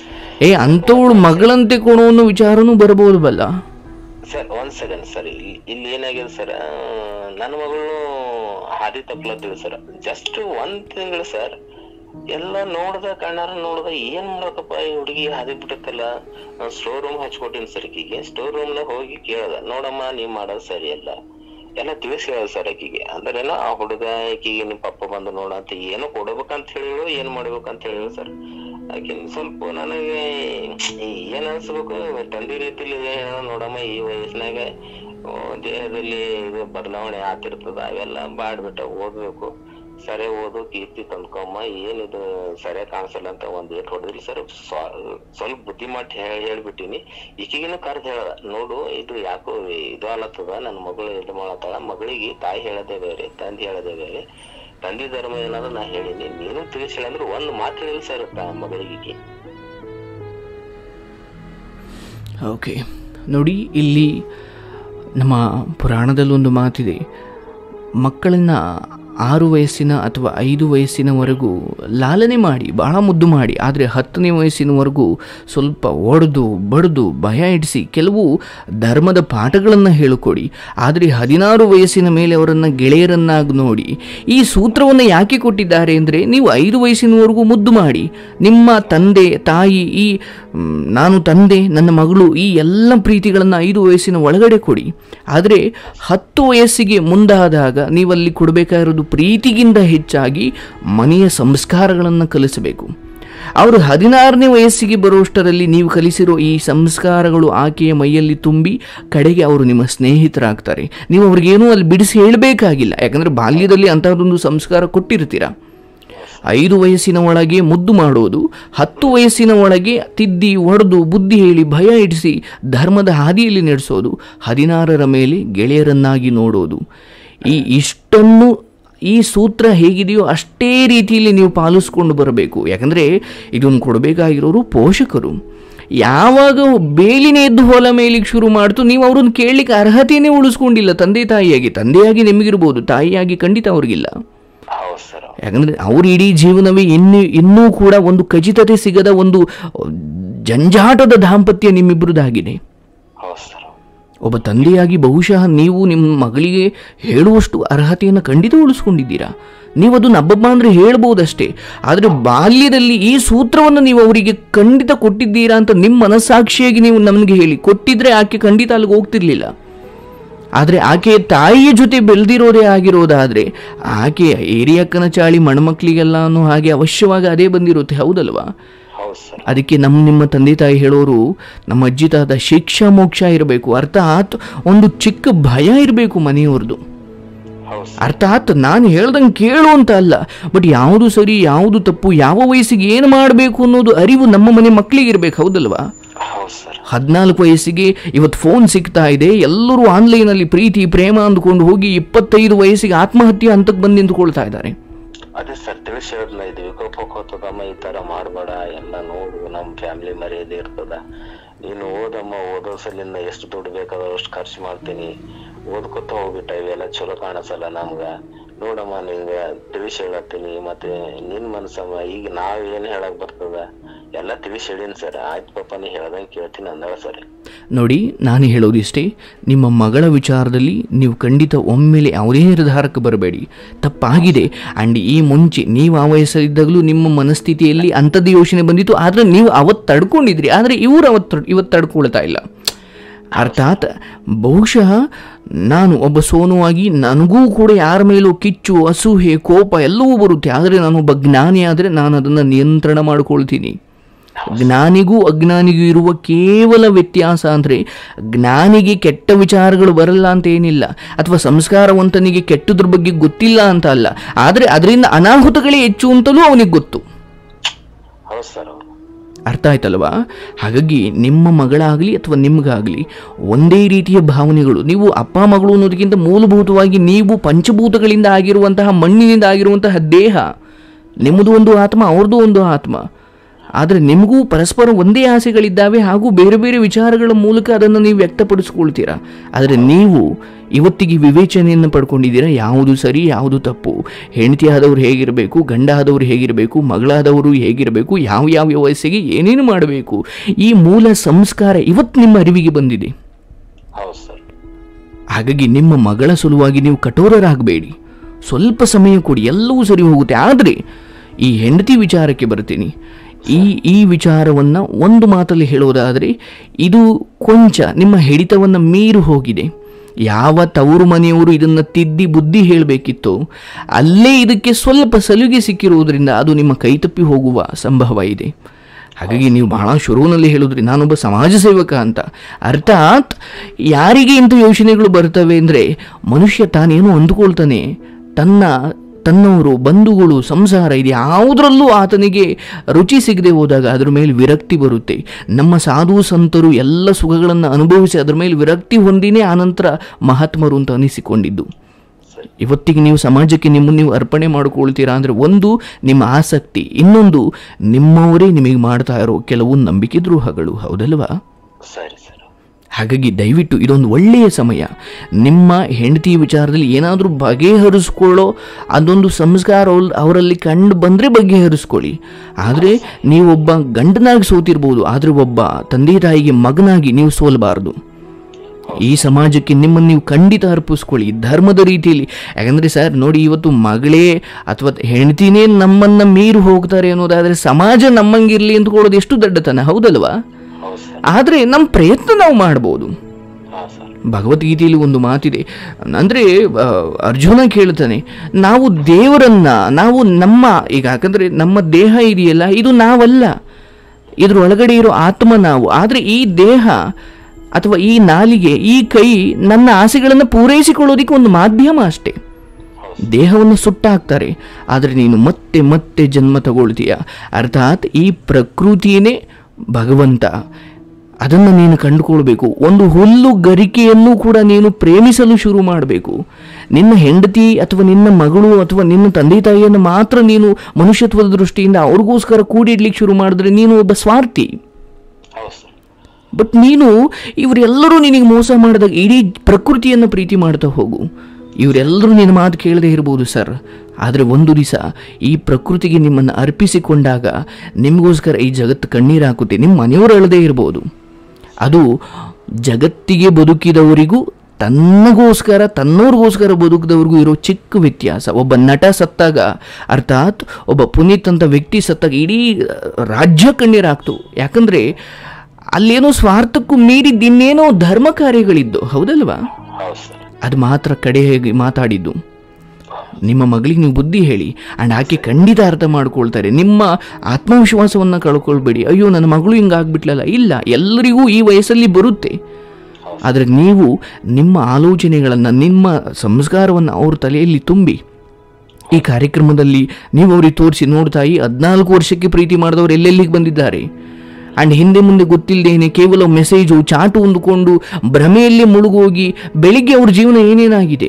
ಏ ಅಂಥವಳು ಮಗಳಂತೆ ಕೊಡೋ ಅನ್ನೋ ವಿಚಾರನೂ ಬರ್ಬೋದು ಬಲ್ಲ ಸರ್ ಒಂದ್ ಸೆಕೆಂಡ್ ಸರ್ ಇಲ್ಲಿ ಇಲ್ಲಿ ಏನಾಗಿದೆ ಸರ್ ನನ್ನ ಮಗಳು ಹಾದಿ ತಪ್ಪಲತ್ತಿಲ್ಲ ಸರ್ ಜಸ್ಟ್ ಒಂದ್ ತಿಂಗಳು ಸರ್ ಎಲ್ಲ ನೋಡ್ದ ಕಣ್ಣಾರ ನೋಡ್ದ ಏನ್ ಮಾಡಕಪ್ಪ ಈ ಹುಡುಗಿ ಹಾದಿ ಬಿಟ್ಟತ್ತಲ್ಲ ಸ್ಟೋರ್ ರೂಮ್ ಹಚ್ಕೊಟ್ಟಿನಿ ಸರ್ ಆಕಿಗೆ ಸ್ಟೋರ್ ರೂಮ್ ನಾಗ ಹೋಗಿ ಕೇಳ್ದ ನೋಡಮ್ಮ ನೀವ್ ಮಾಡೋದ್ ಸರಿ ಅಲ್ಲ ಎಲ್ಲ ತಿಳಿಸಿ ಹೇಳ್ದ ಸರ್ ಆಕಿಗೆ ಅಂದ್ರೇನ ಆ ಹುಡುಗ ಆಕಿಗೆ ನಿಮ್ ಪಪ್ಪ ಬಂದು ನೋಡಂತ ಏನು ಕೊಡ್ಬೇಕಂತ ಹೇಳಿಳು ಏನ್ ಮಾಡ್ಬೇಕಂತ ಹೇಳಿಳು ಸರ್ ಆಕಿನ್ ಸ್ವಲ್ಪ ನನಗೆ ಏನ್ ಅನ್ಸ್ಬೇಕು ತಂದೆ ರೀತಿಲಿ ಏನೋ ನೋಡಮ್ಮ ಈ ವಯಸ್ಸಿನಾಗ ಆ, ದೇಹದಲ್ಲಿ ಇದು ಬದಲಾವಣೆ ಆತಿರ್ತದ ಅವೆಲ್ಲ ಬಾಡ್ಬಿಟ್ಟ ಓದ್ಬೇಕು ಸರಿ ಓದು ಕೀರ್ತಿ ತಂದ್ಕೊಮ್ಮ ಏನಿದು ಸರಿಯಾಗಿ ಕಾಣಿಸಲ್ಲ ಅಂತ ಒಂದ್ ಏಟ್ ಹೊಡೆದ್ರಿ ಸರ್ ಸ್ವಲ್ಪ ಬುದ್ಧಿ ಮಾಡಿ ಹೇಳಿ ಹೇಳ್ಬಿಟ್ಟಿನಿ ಈಕಿಗಿನ ಕರ್ದ್ ಹೇಳ ನೋಡು ಇದು ಯಾಕೋ ಇದು ಅಲತ್ತದ ನನ್ನ ಮಗಳು ಇದು ಮಾಡತ್ತಾಳ ಮಗಳಿಗೆ ತಾಯಿ ಹೇಳದೆ ಬೇರೆ ತಂದೆ ಹೇಳದೆ ಬೇರೆ ತಂದೆ ಧರ್ಮ ಏನಾದ್ರು ನಾ ಹೇಳಿನಿ ನೀನು ತಿಳಿಸಿ ಅಂದ್ರೆ ಒಂದ್ ಮಾತು ಹೇಳಿಲ್ಲ ಸರ್ ಮಗಳಿಗೆ ಈಕಿ. ಓಕೆ ನೋಡಿ ಇಲ್ಲಿ ನಮ್ಮ ಪುರಾಣದಲ್ಲಿ ಒಂದು ಮಾತಿದೆ ಮಕ್ಕಳನ್ನು ಆರು ವಯಸ್ಸಿನ ಅಥವಾ ಐದು ವಯಸ್ಸಿನವರೆಗೂ ಲಾಲನೆ ಮಾಡಿ ಬಹಳ ಮುದ್ದು ಮಾಡಿ ಆದರೆ ಹತ್ತನೇ ವಯಸ್ಸಿನವರೆಗೂ ಸ್ವಲ್ಪ ಒಡೆದು ಬಡಿದು ಭಯ ಇಡಿಸಿ ಕೆಲವು ಧರ್ಮದ ಪಾಠಗಳನ್ನು ಹೇಳಿಕೊಡಿ ಆದರೆ ಹದಿನಾರು ವಯಸ್ಸಿನ ಮೇಲೆ ಅವರನ್ನು ಗೆಳೆಯರನ್ನಾಗಿ ನೋಡಿ ಈ ಸೂತ್ರವನ್ನು ಯಾಕೆ ಕೊಟ್ಟಿದ್ದಾರೆ ಅಂದರೆ ನೀವು ಐದು ವಯಸ್ಸಿನವರೆಗೂ ಮುದ್ದು ಮಾಡಿ ನಿಮ್ಮ ತಂದೆ ತಾಯಿ ಈ ಮ್, ನಾನು ತಂದೆ ನನ್ನ ಮಗಳು ಈ ಎಲ್ಲ ಪ್ರೀತಿಗಳನ್ನು ಐದು ವಯಸ್ಸಿನ ಒಳಗಡೆ ಕೊಡಿ ಆದರೆ ಹತ್ತು ವಯಸ್ಸಿಗೆ ಮುಂದಾದಾಗ ನೀವಲ್ಲಿ ಕೊಡಬೇಕಾಗಿರೋದು ಪ್ರೀತಿಗಿಂತ ಹೆಚ್ಚಾಗಿ ಮನೆಯ ಸಂಸ್ಕಾರಗಳನ್ನು ಕಲಿಸಬೇಕು ಅವರು ಹದಿನಾರನೇ ವಯಸ್ಸಿಗೆ ಬರುವಷ್ಟರಲ್ಲಿ ನೀವು ಕಲಿಸಿರೋ ಈ ಸಂಸ್ಕಾರಗಳು ಆಕೆಯ ಮೈಯಲ್ಲಿ ತುಂಬಿ ಕಡೆಗೆ ಅವರು ನಿಮ್ಮ ಸ್ನೇಹಿತರಾಗ್ತಾರೆ ನೀವು ಅವ್ರಿಗೇನೂ ಅಲ್ಲಿ ಬಿಡಿಸಿ ಹೇಳಬೇಕಾಗಿಲ್ಲ ಯಾಕಂದರೆ ಬಾಲ್ಯದಲ್ಲಿ ಅಂತಹದೊಂದು ಸಂಸ್ಕಾರ ಕೊಟ್ಟಿರ್ತೀರ ಐದು ವಯಸ್ಸಿನ ಒಳಗೆ ಮುದ್ದು ಮಾಡೋದು ಹತ್ತು ವಯಸ್ಸಿನ ಒಳಗೆ ತಿದ್ದಿ ಒಡೆದು ಬುದ್ಧಿ ಹೇಳಿ ಭಯ ಇಡಿಸಿ ಧರ್ಮದ ಹಾದಿಯಲ್ಲಿ ನಡೆಸೋದು ಹದಿನಾರರ ಮೇಲೆ ಗೆಳೆಯರನ್ನಾಗಿ ನೋಡೋದು ಈ ಇಷ್ಟನ್ನು ಈ ಸೂತ್ರ ಹೇಗಿದೆಯೋ ಅಷ್ಟೇ ರೀತಿಯಲ್ಲಿ ನೀವು ಪಾಲಿಸ್ಕೊಂಡು ಬರಬೇಕು ಯಾಕಂದರೆ ಇದನ್ನು ಕೊಡಬೇಕಾಗಿರೋರು ಪೋಷಕರು ಯಾವಾಗ ಬೇಲಿನೇ ಎದ್ದು ಹೊಲ ಮೇಲಿಗೆ ಶುರು ಮಾಡ್ತು ನೀವು ಅವ್ರನ್ನ ಕೇಳಲಿಕ್ಕೆ ಅರ್ಹತೆಯೇ ಉಳಿಸ್ಕೊಂಡಿಲ್ಲ ತಂದೆ ತಾಯಿಯಾಗಿ ತಂದೆಯಾಗಿ ನಿಮಗಿರ್ಬೋದು ತಾಯಿಯಾಗಿ ಖಂಡಿತ ಅವ್ರಿಗಿಲ್ಲ ಹೌದು ಸರ್ ಯಾಕಂದ್ರೆ ಅವ್ರ ಇಡೀ ಜೀವನವೇ ಇನ್ನೂ ಇನ್ನೂ ಕೂಡ ಒಂದು ಖಚಿತತೆ ಸಿಗದ ಒಂದು ಜಂಜಾಟದ ದಾಂಪತ್ಯ ನಿಮ್ಮಿಬ್ಬರದಾಗಿದೆ ಹೌದು ಸರ್ ಒಬ್ಬ ತಂದೆಯಾಗಿ ಬಹುಶಃ ನೀವು ನಿಮ್ಮ ಮಗಳಿಗೆ ಹೇಳುವಷ್ಟು ಅರ್ಹತೆಯನ್ನು ಖಂಡಿತ ಉಳಿಸ್ಕೊಂಡಿದ್ದೀರಾ ನೀವು ಅದನ್ನು ಹಬ್ಬಬ್ಬ ಅಂದರೆ ಹೇಳ್ಬೋದಷ್ಟೇ ಆದರೆ ಬಾಲ್ಯದಲ್ಲಿ ಈ ಸೂತ್ರವನ್ನು ನೀವು ಅವರಿಗೆ ಖಂಡಿತ ಕೊಟ್ಟಿದ್ದೀರಾ ಅಂತ ನಿಮ್ಮ ಮನಸ್ಸಾಕ್ಷಿಯಾಗಿ ನೀವು ನಮಗೆ ಹೇಳಿ ಕೊಟ್ಟಿದ್ರೆ ಆಕೆ ಖಂಡಿತ ಅಲ್ಲಿಗೆ ಹೋಗ್ತಿರ್ಲಿಲ್ಲ ಆದರೆ ಆಕೆಯ ತಾಯಿಯ ಜೊತೆ ಬೆಳೆದಿರೋದೇ ಆಗಿರೋದಾದರೆ ಆಕೆಯ ಏರಿಯಕ್ಕನ ಚಾಳಿ ಮಣ್ಮಕ್ಳಿಗೆಲ್ಲನೂ ಹಾಗೆ ಅವಶ್ಯವಾಗಿ ಅದೇ ಬಂದಿರುತ್ತೆ ಹೌದಲ್ವಾ ಹೌದು ಸರ್ ಅದಕ್ಕೆ ನಮ್ಮ ನಿಮ್ಮ ತಂದೆ ತಾಯಿ ಹೇಳೋರು ನಮ್ಮ ಅಜ್ಜಿ ತಾತ ಶಿಕ್ಷಾ ಮೋಕ್ಷ ಇರಬೇಕು ಅರ್ಥಾತ್ ಒಂದು ಚಿಕ್ಕ ಭಯ ಇರಬೇಕು ಮನೆಯವ್ರದ್ದು ಹೌದು ಸರ್ ಅರ್ಥಾತ್ ನಾನು ಹೇಳ್ದಂಗೆ ಕೇಳು ಅಂತ ಅಲ್ಲ ಬಟ್ ಯಾವುದು ಸರಿ ಯಾವುದು ತಪ್ಪು ಯಾವ ವಯಸ್ಸಿಗೆ ಏನು ಮಾಡಬೇಕು ಅನ್ನೋದು ಅರಿವು ನಮ್ಮ ಮನೆ ಮಕ್ಕಳಿಗೆ ಇರಬೇಕು ಹೌದಲ್ವಾ ಹೌದು ಸರ್ ಹದಿನಾಲ್ಕು ವಯಸ್ಸಿಗೆ ಇವತ್ತು ಫೋನ್ ಸಿಗ್ತಾ ಇದೆ ಎಲ್ಲರೂ ಆನ್ಲೈನಲ್ಲಿ ಪ್ರೀತಿ ಪ್ರೇಮ ಅಂದ್ಕೊಂಡು ಹೋಗಿ ಇಪ್ಪತ್ತೈದು ವಯಸ್ಸಿಗೆ ಆತ್ಮಹತ್ಯೆ ಹಂತಕ್ಕೆ ಬಂದು ನಿಂತ್ಕೊಳ್ತಾ ಇದ್ದಾರೆ ಅದೇ ಸರ್ ತಿಳಿಸಿ ಹೇಳಿದ್ನ ಇದು ವಿಕೋಪ ಹೋಗ್ತದಮ್ಮ ಈ ತರ ಮಾಡ್ಬೇಡ ಎಲ್ಲ ನೋಡು ನಮ್ ಫ್ಯಾಮಿಲಿ ಮರ್ಯಾದೆ ಇರ್ತದ ನೀನು ಓದಮ್ಮ ಓದೋ ಸಲಿಂದ ಎಷ್ಟು ದುಡ್ಡು ಬೇಕಾದ್ರೆ ಅಷ್ಟು ಖರ್ಚು ಮಾಡ್ತೀನಿ ಓದ್ಕೊತ ಹೋಗ್ಬಿಟ್ಟ ಇವೆಲ್ಲ ಚಲೋ ಕಾಣಿಸಲ್ಲ ನಮ್ಗ ನೋಡಮ್ಮ ನಿಂಗ ತಿಳಿಸಿ ಹೇಳತ್ತೀನಿ ಮತ್ತೆ ನಿನ್ ಮನ್ಸಮ್ಮ ಈಗ ನಾವ್ ಏನ್ ಹೇಳಕ್ ಬರ್ತದ ಎಲ್ಲ ತಿಳಿಸಿ ಹೇಳಿನ್ ಸರ್ ಆಯ್ತು ಪಾಪ ನೀ ಹೇಳ್ದಂಗ್ ಕೇಳ್ತೀನಿ ಅಂದಳ ಸರ್ ನೋಡಿ ನಾನು ಹೇಳೋದಿಷ್ಟೇ ನಿಮ್ಮ ಮಗಳ ವಿಚಾರದಲ್ಲಿ ನೀವು ಖಂಡಿತ ಒಮ್ಮೆಲೆ ಯಾವುದೇ ನಿರ್ಧಾರಕ್ಕೆ ಬರಬೇಡಿ ತಪ್ಪಾಗಿದೆ ಆ್ಯಂಡ್ ಈ ಮುಂಚೆ ನೀವು ಆ ವಯಸ್ಸಲ್ಲಿದ್ದಾಗಲೂ ನಿಮ್ಮ ಮನಸ್ಥಿತಿಯಲ್ಲಿ ಅಂಥದ್ದು ಯೋಚನೆ ಬಂದಿತ್ತು ಆದರೆ ನೀವು ಅವತ್ತು ತಡ್ಕೊಂಡಿದ್ರಿ ಆದರೆ ಇವರು ಅವತ್ತು ಇವತ್ತು ತಡ್ಕೊಳ್ತಾ ಇಲ್ಲ ಅರ್ಥಾತ್ ಬಹುಶಃ ನಾನು ಒಬ್ಬ ಸೋನುವಾಗಿ ನನಗೂ ಕೂಡ ಯಾರ ಮೇಲೂ ಕಿಚ್ಚು ಅಸೂಹೆ ಕೋಪ ಎಲ್ಲವೂ ಬರುತ್ತೆ ಆದರೆ ನಾನೊಬ್ಬ ಜ್ಞಾನಿ ಆದರೆ ನಾನು ಅದನ್ನು ನಿಯಂತ್ರಣ ಮಾಡ್ಕೊಳ್ತೀನಿ ಜ್ಞಾನಿಗೂ ಅಜ್ಞಾನಿಗೂ ಇರುವ ಕೇವಲ ವ್ಯತ್ಯಾಸ ಅಂದರೆ ಜ್ಞಾನಿಗೆ ಕೆಟ್ಟ ವಿಚಾರಗಳು ಬರಲ್ಲ ಅಂತ ಏನಿಲ್ಲ ಅಥವಾ ಸಂಸ್ಕಾರವಂತನಿಗೆ ಕೆಟ್ಟದ್ರ ಬಗ್ಗೆ ಗೊತ್ತಿಲ್ಲ ಅಂತ ಅಲ್ಲ ಆದರೆ ಅದರಿಂದ ಅನಾಹುತಗಳೇ ಹೆಚ್ಚು ಅಂತಲೂ ಅವನಿಗೆ ಗೊತ್ತು ಹೌದು ಸರ್ ಹೌದು ಅರ್ಥ ಆಯ್ತಲ್ವಾ ಹಾಗಾಗಿ ನಿಮ್ಮ ಮಗಳಾಗಲಿ ಅಥವಾ ನಿಮಗಾಗಲಿ ಒಂದೇ ರೀತಿಯ ಭಾವನೆಗಳು ನೀವು ಅಪ್ಪ ಮಗಳು ಅನ್ನೋದಕ್ಕಿಂತ ಮೂಲಭೂತವಾಗಿ ನೀವು ಪಂಚಭೂತಗಳಿಂದ ಆಗಿರುವಂತಹ ಮಣ್ಣಿನಿಂದ ಆಗಿರುವಂತಹ ದೇಹ ನಿಮ್ಮದು ಒಂದು ಆತ್ಮ ಅವ್ರದ್ದು ಒಂದು ಆತ್ಮ ಆದರೆ ನಿಮಗೂ ಪರಸ್ಪರ ಒಂದೇ ಆಸೆಗಳಿದ್ದಾವೆ ಹಾಗೂ ಬೇರೆ ಬೇರೆ ವಿಚಾರಗಳ ಮೂಲಕ ಅದನ್ನು ನೀವು ವ್ಯಕ್ತಪಡಿಸ್ಕೊಳ್ತೀರಾ ಆದರೆ ನೀವು ಇವತ್ತಿಗೆ ವಿವೇಚನೆಯನ್ನು ಪಡ್ಕೊಂಡಿದ್ದೀರಾ ಯಾವುದು ಸರಿ ಯಾವುದು ತಪ್ಪು ಹೆಂಡತಿ ಆದವರು ಹೇಗಿರಬೇಕು ಗಂಡ ಆದವರು ಹೇಗಿರಬೇಕು ಮಗಳಾದವರು ಹೇಗಿರಬೇಕು ಯಾವ ಯಾವ ವಯಸ್ಸಿಗೆ ಏನೇನು ಮಾಡಬೇಕು ಈ ಮೂಲ ಸಂಸ್ಕಾರ ಇವತ್ತು ನಿಮ್ಮ ಅರಿವಿಗೆ ಬಂದಿದೆ ಹೌದು ಸರ್ ಹಾಗಾಗಿ ನಿಮ್ಮ ಮಗಳ ಸಲುವಾಗಿ ನೀವು ಕಠೋರರಾಗಬೇಡಿ ಸ್ವಲ್ಪ ಸಮಯ ಕೊಡಿ ಎಲ್ಲವೂ ಸರಿ ಹೋಗುತ್ತೆ ಆದರೆ ಈ ಹೆಂಡತಿ ವಿಚಾರಕ್ಕೆ ಬರ್ತೀನಿ ಈ ಈ ವಿಚಾರವನ್ನು ಒಂದು ಮಾತಲ್ಲಿ ಹೇಳೋದಾದರೆ ಇದು ಕೊಂಚ ನಿಮ್ಮ ಹಿಡಿತವನ್ನು ಮೀರಿ ಹೋಗಿದೆ ಯಾವ ತವರು ಮನೆಯವರು ಇದನ್ನು ತಿದ್ದಿ ಬುದ್ಧಿ ಹೇಳಬೇಕಿತ್ತೋ ಅಲ್ಲೇ ಇದಕ್ಕೆ ಸ್ವಲ್ಪ ಸಲುಗೆ ಸಿಕ್ಕಿರುವುದರಿಂದ ಅದು ನಿಮ್ಮ ಕೈತಪ್ಪಿ ಹೋಗುವ ಸಂಭವ ಇದೆ ಹಾಗಾಗಿ ನೀವು ಬಹಳ ಶುರುವಿನಲ್ಲಿ ಹೇಳಿದ್ರಿ ನಾನೊಬ್ಬ ಸಮಾಜ ಸೇವಕ ಅಂತ ಅರ್ಥಾತ್ ಯಾರಿಗೆ ಇಂಥ ಯೋಚನೆಗಳು ಬರ್ತವೆ ಅಂದರೆ ಮನುಷ್ಯ ತಾನೇನು ಅಂದುಕೊಳ್ತಾನೆ ತನ್ನ ತನ್ನವರು ಬಂಧುಗಳು ಸಂಸಾರ ಇದು ಯಾವುದರಲ್ಲೂ ಆತನಿಗೆ ರುಚಿ ಸಿಗದೆ ಹೋದಾಗ ಅದ್ರ ಮೇಲೆ ವಿರಕ್ತಿ ಬರುತ್ತೆ ನಮ್ಮ ಸಾಧು ಸಂತರು ಎಲ್ಲ ಸುಖಗಳನ್ನು ಅನುಭವಿಸಿ ಅದ್ರ ಮೇಲೆ ವಿರಕ್ತಿ ಹೊಂದಿನೇ ಆನಂತರ ಮಹಾತ್ಮರು ಅಂತ ಅನಿಸಿಕೊಂಡಿದ್ದು ಇವತ್ತಿಗೆ ನೀವು ಸಮಾಜಕ್ಕೆ ನಿಮ್ಮನ್ನು ನೀವು ಅರ್ಪಣೆ ಮಾಡಿಕೊಳ್ತೀರಾ ಅಂದರೆ ಒಂದು ನಿಮ್ಮ ಆಸಕ್ತಿ ಇನ್ನೊಂದು ನಿಮ್ಮವರೇ ನಿಮಗೆ ಮಾಡ್ತಾ ಇರೋ ಕೆಲವು ನಂಬಿಕೆ ದ್ರೋಹಗಳು ಹೌದಲ್ವಾ ಸರಿ ಸರ್ ಹಾಗಾಗಿ ದಯವಿಟ್ಟು ಇದೊಂದು ಒಳ್ಳೆಯ ಸಮಯ ನಿಮ್ಮ ಹೆಂಡತಿ ವಿಚಾರದಲ್ಲಿ ಏನಾದರೂ ಬಗೆಹರಿಸ್ಕೊಳ್ಳೋ ಅದೊಂದು ಸಂಸ್ಕಾರ ಅವ್ಲ್- ಅವರಲ್ಲಿ ಕಂಡು ಬಂದರೆ ಬಗೆಹರಿಸ್ಕೊಳ್ಳಿ ಆದರೆ ನೀವೊಬ್ಬ ಗಂಡನಾಗಿ ಸೋತಿರ್ಬೋದು ಆದರೆ ಒಬ್ಬ ತಂದೆ ತಾಯಿಗೆ ಮಗನಾಗಿ ನೀವು ಸೋಲಬಾರದು ಈ ಸಮಾಜಕ್ಕೆ ನಿಮ್ಮನ್ನು ನೀವು ಖಂಡಿತ ಅರ್ಪಿಸ್ಕೊಳ್ಳಿ ಧರ್ಮದ ರೀತಿಯಲ್ಲಿ ಯಾಕಂದರೆ ಸರ್ ನೋಡಿ ಇವತ್ತು ಮಗಳೇ ಅಥವಾ ಹೆಂಡತಿನೇ ನಮ್ಮನ್ನು ಮೀರಿ ಹೋಗ್ತಾರೆ ಅನ್ನೋದಾದರೆ ಸಮಾಜ ನಮ್ಮಂಗಿರಲಿ ಅಂದ್ಕೊಳ್ಳೋದು ಎಷ್ಟು ದಡ್ಡತನ ಹೌದಲ್ವಾ ಹೌದು ಸರ್ ಆದರೆ ನಮ್ಮ ಪ್ರಯತ್ನ ನಾವು ಮಾಡ್ಬೋದು ಹಾ ಸರ್ ಭಗವದ್ಗೀತೆಯಲ್ಲಿ ಒಂದು ಮಾತಿದೆ ಅಂದರೆ ಅರ್ಜುನ ಕೇಳ್ತಾನೆ ನಾವು ದೇವರನ್ನ ನಾವು ನಮ್ಮ ಈಗ ಯಾಕಂದರೆ ನಮ್ಮ ದೇಹ ಇದೆಯಲ್ಲ ಇದು ನಾವಲ್ಲ ಇದ್ರ ಒಳಗಡೆ ಇರೋ ಆತ್ಮ ನಾವು ಆದರೆ ಈ ದೇಹ ಅಥವಾ ಈ ನಾಲಿಗೆ ಈ ಕೈ ನನ್ನ ಆಸೆಗಳನ್ನು ಪೂರೈಸಿಕೊಳ್ಳೋದಕ್ಕೆ ಒಂದು ಮಾಧ್ಯಮ ಅಷ್ಟೇ ದೇಹವನ್ನು ಸುಟ್ಟಾಕ್ತಾರೆ ಆದರೆ ನೀನು ಮತ್ತೆ ಮತ್ತೆ ಜನ್ಮ ತಗೊಳ್ತೀಯ ಅರ್ಥಾತ್ ಈ ಪ್ರಕೃತಿಯೇ ಭಗವಂತ ಅದನ್ನು ನೀನು ಕಂಡುಕೊಳ್ಬೇಕು ಒಂದು ಹುಲ್ಲು ಗರಿಕೆಯನ್ನು ಕೂಡ ನೀನು ಪ್ರೇಮಿಸಲು ಶುರು ಮಾಡಬೇಕು ನಿನ್ನ ಹೆಂಡತಿ ಅಥವಾ ನಿನ್ನ ಮಗಳು ಅಥವಾ ನಿನ್ನ ತಂದೆ ತಾಯಿಯನ್ನು ಮಾತ್ರ ನೀನು ಮನುಷ್ಯತ್ವದ ದೃಷ್ಟಿಯಿಂದ ಅವ್ರಿಗೋಸ್ಕರ ಕೂಡಿಡ್ಲಿಕ್ಕೆ ಶುರು ಮಾಡಿದ್ರೆ ನೀನು ಒಬ್ಬ ಸ್ವಾರ್ಥಿ ಹೌದು ಸರ್ ಬಟ್ ನೀನು ಇವರೆಲ್ಲರೂ ನಿನಗೆ ಮೋಸ ಮಾಡಿದಾಗ ಇಡೀ ಪ್ರಕೃತಿಯನ್ನು ಪ್ರೀತಿ ಮಾಡ್ತಾ ಹೋಗು ಇವರೆಲ್ಲರೂ ನಿನ್ನ ಮಾತು ಕೇಳದೇ ಇರ್ಬೋದು ಸರ್ ಆದರೆ ಒಂದು ದಿವಸ ಈ ಪ್ರಕೃತಿಗೆ ನಿಮ್ಮನ್ನು ಅರ್ಪಿಸಿಕೊಂಡಾಗ ನಿಮಗೋಸ್ಕರ ಈ ಜಗತ್ತು ಕಣ್ಣೀರು ಹಾಕುತ್ತೆ ನಿಮ್ಮ ಮನೆಯವರು ಅಳದೇ ಇರ್ಬೋದು ಅದು ಜಗತ್ತಿಗೆ ಬದುಕಿದವರಿಗೂ ತನ್ನಗೋಸ್ಕರ ತನ್ನವ್ರಿಗೋಸ್ಕರ ಬದುಕಿದವ್ರಿಗೂ ಇರೋ ಚಿಕ್ಕ ವ್ಯತ್ಯಾಸ ಒಬ್ಬ ನಟ ಸತ್ತಾಗ ಅರ್ಥಾತ್ ಒಬ್ಬ ಪುನೀತ್ ಅಂತ ವ್ಯಕ್ತಿ ಸತ್ತಾಗ ಇಡೀ ರಾಜ್ಯ ಕಣ್ಣೀರು ಹಾಕ್ತು ಯಾಕಂದರೆ ಅಲ್ಲೇನೋ ಸ್ವಾರ್ಥಕ್ಕೂ ಮೀರಿದ ಇನ್ನೇನೋ ಧರ್ಮ ಕಾರ್ಯಗಳಿದ್ದು ಹೌದಲ್ವಾ ಹೌದು ಸರ್ ಅದು ಮಾತ್ರ ಕಡೆಯಾಗಿ ಮಾತಾಡಿದ್ದು ನಿಮ್ಮ ಮಗಳಿಗೆ ನೀವು ಬುದ್ಧಿ ಹೇಳಿ ಆ್ಯಂಡ್ ಆಕೆ ಖಂಡಿತ ಅರ್ಥ ಮಾಡ್ಕೊಳ್ತಾರೆ ನಿಮ್ಮ ಆತ್ಮವಿಶ್ವಾಸವನ್ನು ಕಳ್ಕೊಳ್ಬೇಡಿ ಅಯ್ಯೋ ನನ್ನ ಮಗಳು ಹಿಂಗಾಗ್ಬಿಟ್ಲಲ್ಲ ಇಲ್ಲ ಎಲ್ಲರಿಗೂ ಈ ವಯಸ್ಸಲ್ಲಿ ಬರುತ್ತೆ ಆದರೆ ನೀವು ನಿಮ್ಮ ಆಲೋಚನೆಗಳನ್ನು ನಿಮ್ಮ ಸಂಸ್ಕಾರವನ್ನು ಅವ್ರ ತಲೆಯಲ್ಲಿ ತುಂಬಿ ಈ ಕಾರ್ಯಕ್ರಮದಲ್ಲಿ ನೀವು ಅವ್ರಿಗೆ ತೋರಿಸಿ ನೋಡ್ತಾಯಿ ಹದಿನಾಲ್ಕು ವರ್ಷಕ್ಕೆ ಪ್ರೀತಿ ಮಾಡಿದವರು ಎಲ್ಲೆಲ್ಲಿಗೆ ಬಂದಿದ್ದಾರೆ ಆ್ಯಂಡ್ ಹಿಂದೆ ಮುಂದೆ ಗೊತ್ತಿಲ್ಲದೇನೆ ಕೇವಲ ಮೆಸೇಜು ಚಾಟು ಹೊಂದ್ಕೊಂಡು ಭ್ರಮೆಯಲ್ಲಿ ಮುಳುಗೋಗಿ ಬೆಳಿಗ್ಗೆ ಅವ್ರ ಜೀವನ ಏನೇನಾಗಿದೆ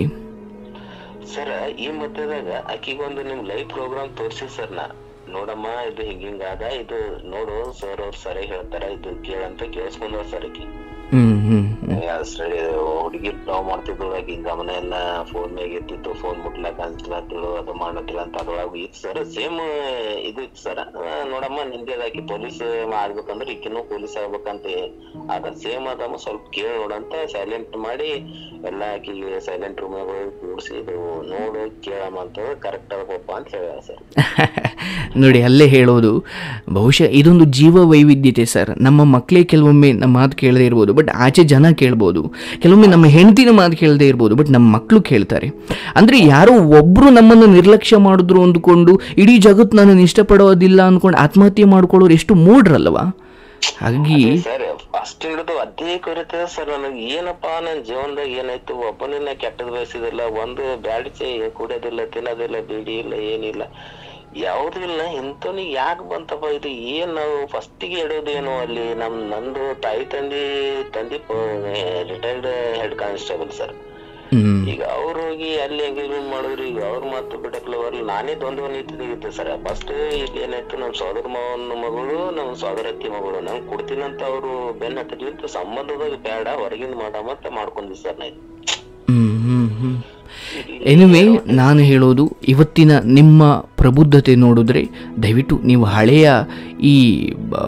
ಸರ್ ಈ ಮಧ್ಯದಾಗ ಆಕಿಗೊಂದು ನಿಮ್ ಲೈವ್ ಪ್ರೋಗ್ರಾಮ್ ತೋರ್ಸಿ ಸರ್ ನಾ ನೋಡಮ್ಮ ಇದು ಹಿಂಗಿಂಗಾದ ಇದು ನೋಡು ಸರ್ ಅವ್ರು ಸರಿ ಹೇಳ್ತಾರ ಇದು ಕೇಳಂತ ಕೇಳಿಸ್ಕೊಂಡ್ರ ಸರ್ ಆಕಿ ಹ್ಞೂ ಹ್ಞೂ ಸರಿ ಹುಡುಗಿ ಲವ್ ಮಾಡ್ತಿದ್ರು ಆಕಿ ಗಮನ ಎಲ್ಲ ಫೋನ್ ಮ್ಯಾಗ ಇರ್ತಿತ್ತು ಫೋನ್ ಮುಟ್ಲಾಕ ಅನ್ಸ್ಲತ್ತಿಳು ಅದು ಮಾಡತ್ತಿಲ್ಲ ಅಂತ ಅದ್ರೊಳಗ ಇತ್ತು ಸರ್ ಸೇಮ್ ಇದು ಇತ್ತು ಸರ್ ನೋಡಮ್ಮ ನಿಂದೆ ಆಕಿ ಪೊಲೀಸ್ ಆಗ್ಬೇಕಂದ್ರೆ ಈಕಿನೂ ಪೊಲೀಸ್ ಆಗ್ಬೇಕಂತ ಅದ ಸೇಮ್ ಅದಮ್ಮ ಸ್ವಲ್ಪ ಕೇಳಿ ನೋಡಂತ ಸೈಲೆಂಟ್ ಮಾಡಿ ಎಲ್ಲ ಆಕಿಗೆ ಸೈಲೆಂಟ್ ರೂಮ್ ಕೂಡಿಸಿ ಇದು ನೋಡು ಕೇಳಮ್ಮ ಅಂತ ಕರೆಕ್ಟ್ ಆಗಪ್ಪ ಅಂತ ಹೇಳ ಸರ್ ನೋಡಿ ಅಲ್ಲೇ ಹೇಳೋದು ಬಹುಶಃ ಇದೊಂದು ಜೀವ ವೈವಿಧ್ಯತೆ ಸರ್ ನಮ್ಮ ಮಕ್ಕಳೇ ಕೆಲವೊಮ್ಮೆ ನಮ್ಮ ಮಾತು ಕೇಳದೇ ಇರ್ಬೋದು ಬಟ್ ಆಚೆ ಜನ ಕೇಳ್ಬೋದು ಕೆಲವೊಮ್ಮೆ ನಮ್ಮ ಹೆಂಡತಿನ ಮಾತು ಕೇಳದೇ ಇರ್ಬೋದು ಬಟ್ ನಮ್ಮ ಮಕ್ಕಳು ಕೇಳ್ತಾರೆ ಅಂದರೆ ಯಾರೋ ಒಬ್ಬರು ನಮ್ಮನ್ನು ನಿರ್ಲಕ್ಷ್ಯ ಮಾಡಿದ್ರು ಅಂದ್ಕೊಂಡು ಇಡೀ ಜಗತ್ತು ನನ್ನನ್ನು ಇಷ್ಟಪಡೋದಿಲ್ಲ ಅಂದ್ಕೊಂಡು ಆತ್ಮಹತ್ಯೆ ಮಾಡ್ಕೊಳ್ಳೋರು ಎಷ್ಟು ಮೂಡ್ರಲ್ವಾ ಹಾಗಾಗಿ ಸರ್ ಫಸ್ಟ್ ಹಿಡಿದು ಅದೇ ಕೊರತೆ ಸರ್ ನನಗೆ ಏನಪ್ಪಾ ನನ್ ಜೀವನದಾಗ ಏನಾಯ್ತು ಒಬ್ಬನಿನ್ನ ಕೆಟ್ಟದ್ ಬಯಸಿದಿಲ್ಲ ಒಂದು ಬ್ಯಾಡಿಚೆ ಕುಡಿಯೋದಿಲ್ಲ ತಿನ್ನೋದಿಲ್ಲ ಬೀಡಿ ಇಲ್ಲ ಏನಿಲ್ಲ ಯಾವ್ದು ಇಲ್ಲ ಇಂಥವ್ನಿಗೆ ಯಾಕೆ ಬಂತಪ್ಪ ಇದು ಏನ್ ನಾವು ಫಸ್ಟಿಗೆ ಇಡೋದೇನು ಅಲ್ಲಿ ನಮ್ ನಂದು ತಾಯಿ ತಂದೆ ತಂದೆ ರಿಟೈರ್ಡ್ ಹೆಡ್ ಕಾನ್ಸ್ಟೇಬಲ್ ಸರ್ ಹ್ಞೂ ಈಗ ಅವ್ರು ಹೋಗಿ ಅಲ್ಲಿ ಎಂಗೇಜ್ಮೆಂಟ್ ಮಾಡಿದ್ರು ಈಗ ಅವ್ರ ಮಾತು ಬಿಡಕ್ಲ ಬರ್ಲಿ ನಾನೇ ದ್ವಂದ್ವ ನೀತಿದಾಗಿದ್ದೆ ಸರ್ ಫಸ್ಟ್ ಇಲ್ಲಿ ಏನಾಯ್ತು ನಮ್ ಸೋದರ ಮಾವನ ಮಗಳು ನಮ್ ಸೋದರತ್ತಿ ಮಗಳು ನಂಗೆ ಕೊಡ್ತೀನಂತ ಅವರು ಬೆನ್ನ ಹತ್ತಿದ್ವಿ ಸಂಬಂಧದಾಗ ಬೇಡ ಹೊರಗಿಂದ ಮಾಡಮ್ಮ ಅಂತ ಮಾಡ್ಕೊಂಡಿ ಸರ್ ನಾ ಹ್ಮ್ ಹ್ಮ್ ಹ್ಮ್ ಎನಿವೆ ನಾನು ಹೇಳೋದು ಇವತ್ತಿನ ನಿಮ್ಮ ಪ್ರಬುದ್ಧತೆ ನೋಡಿದ್ರೆ ದಯವಿಟ್ಟು ನೀವು ಹಳೆಯ ಈ ಆ,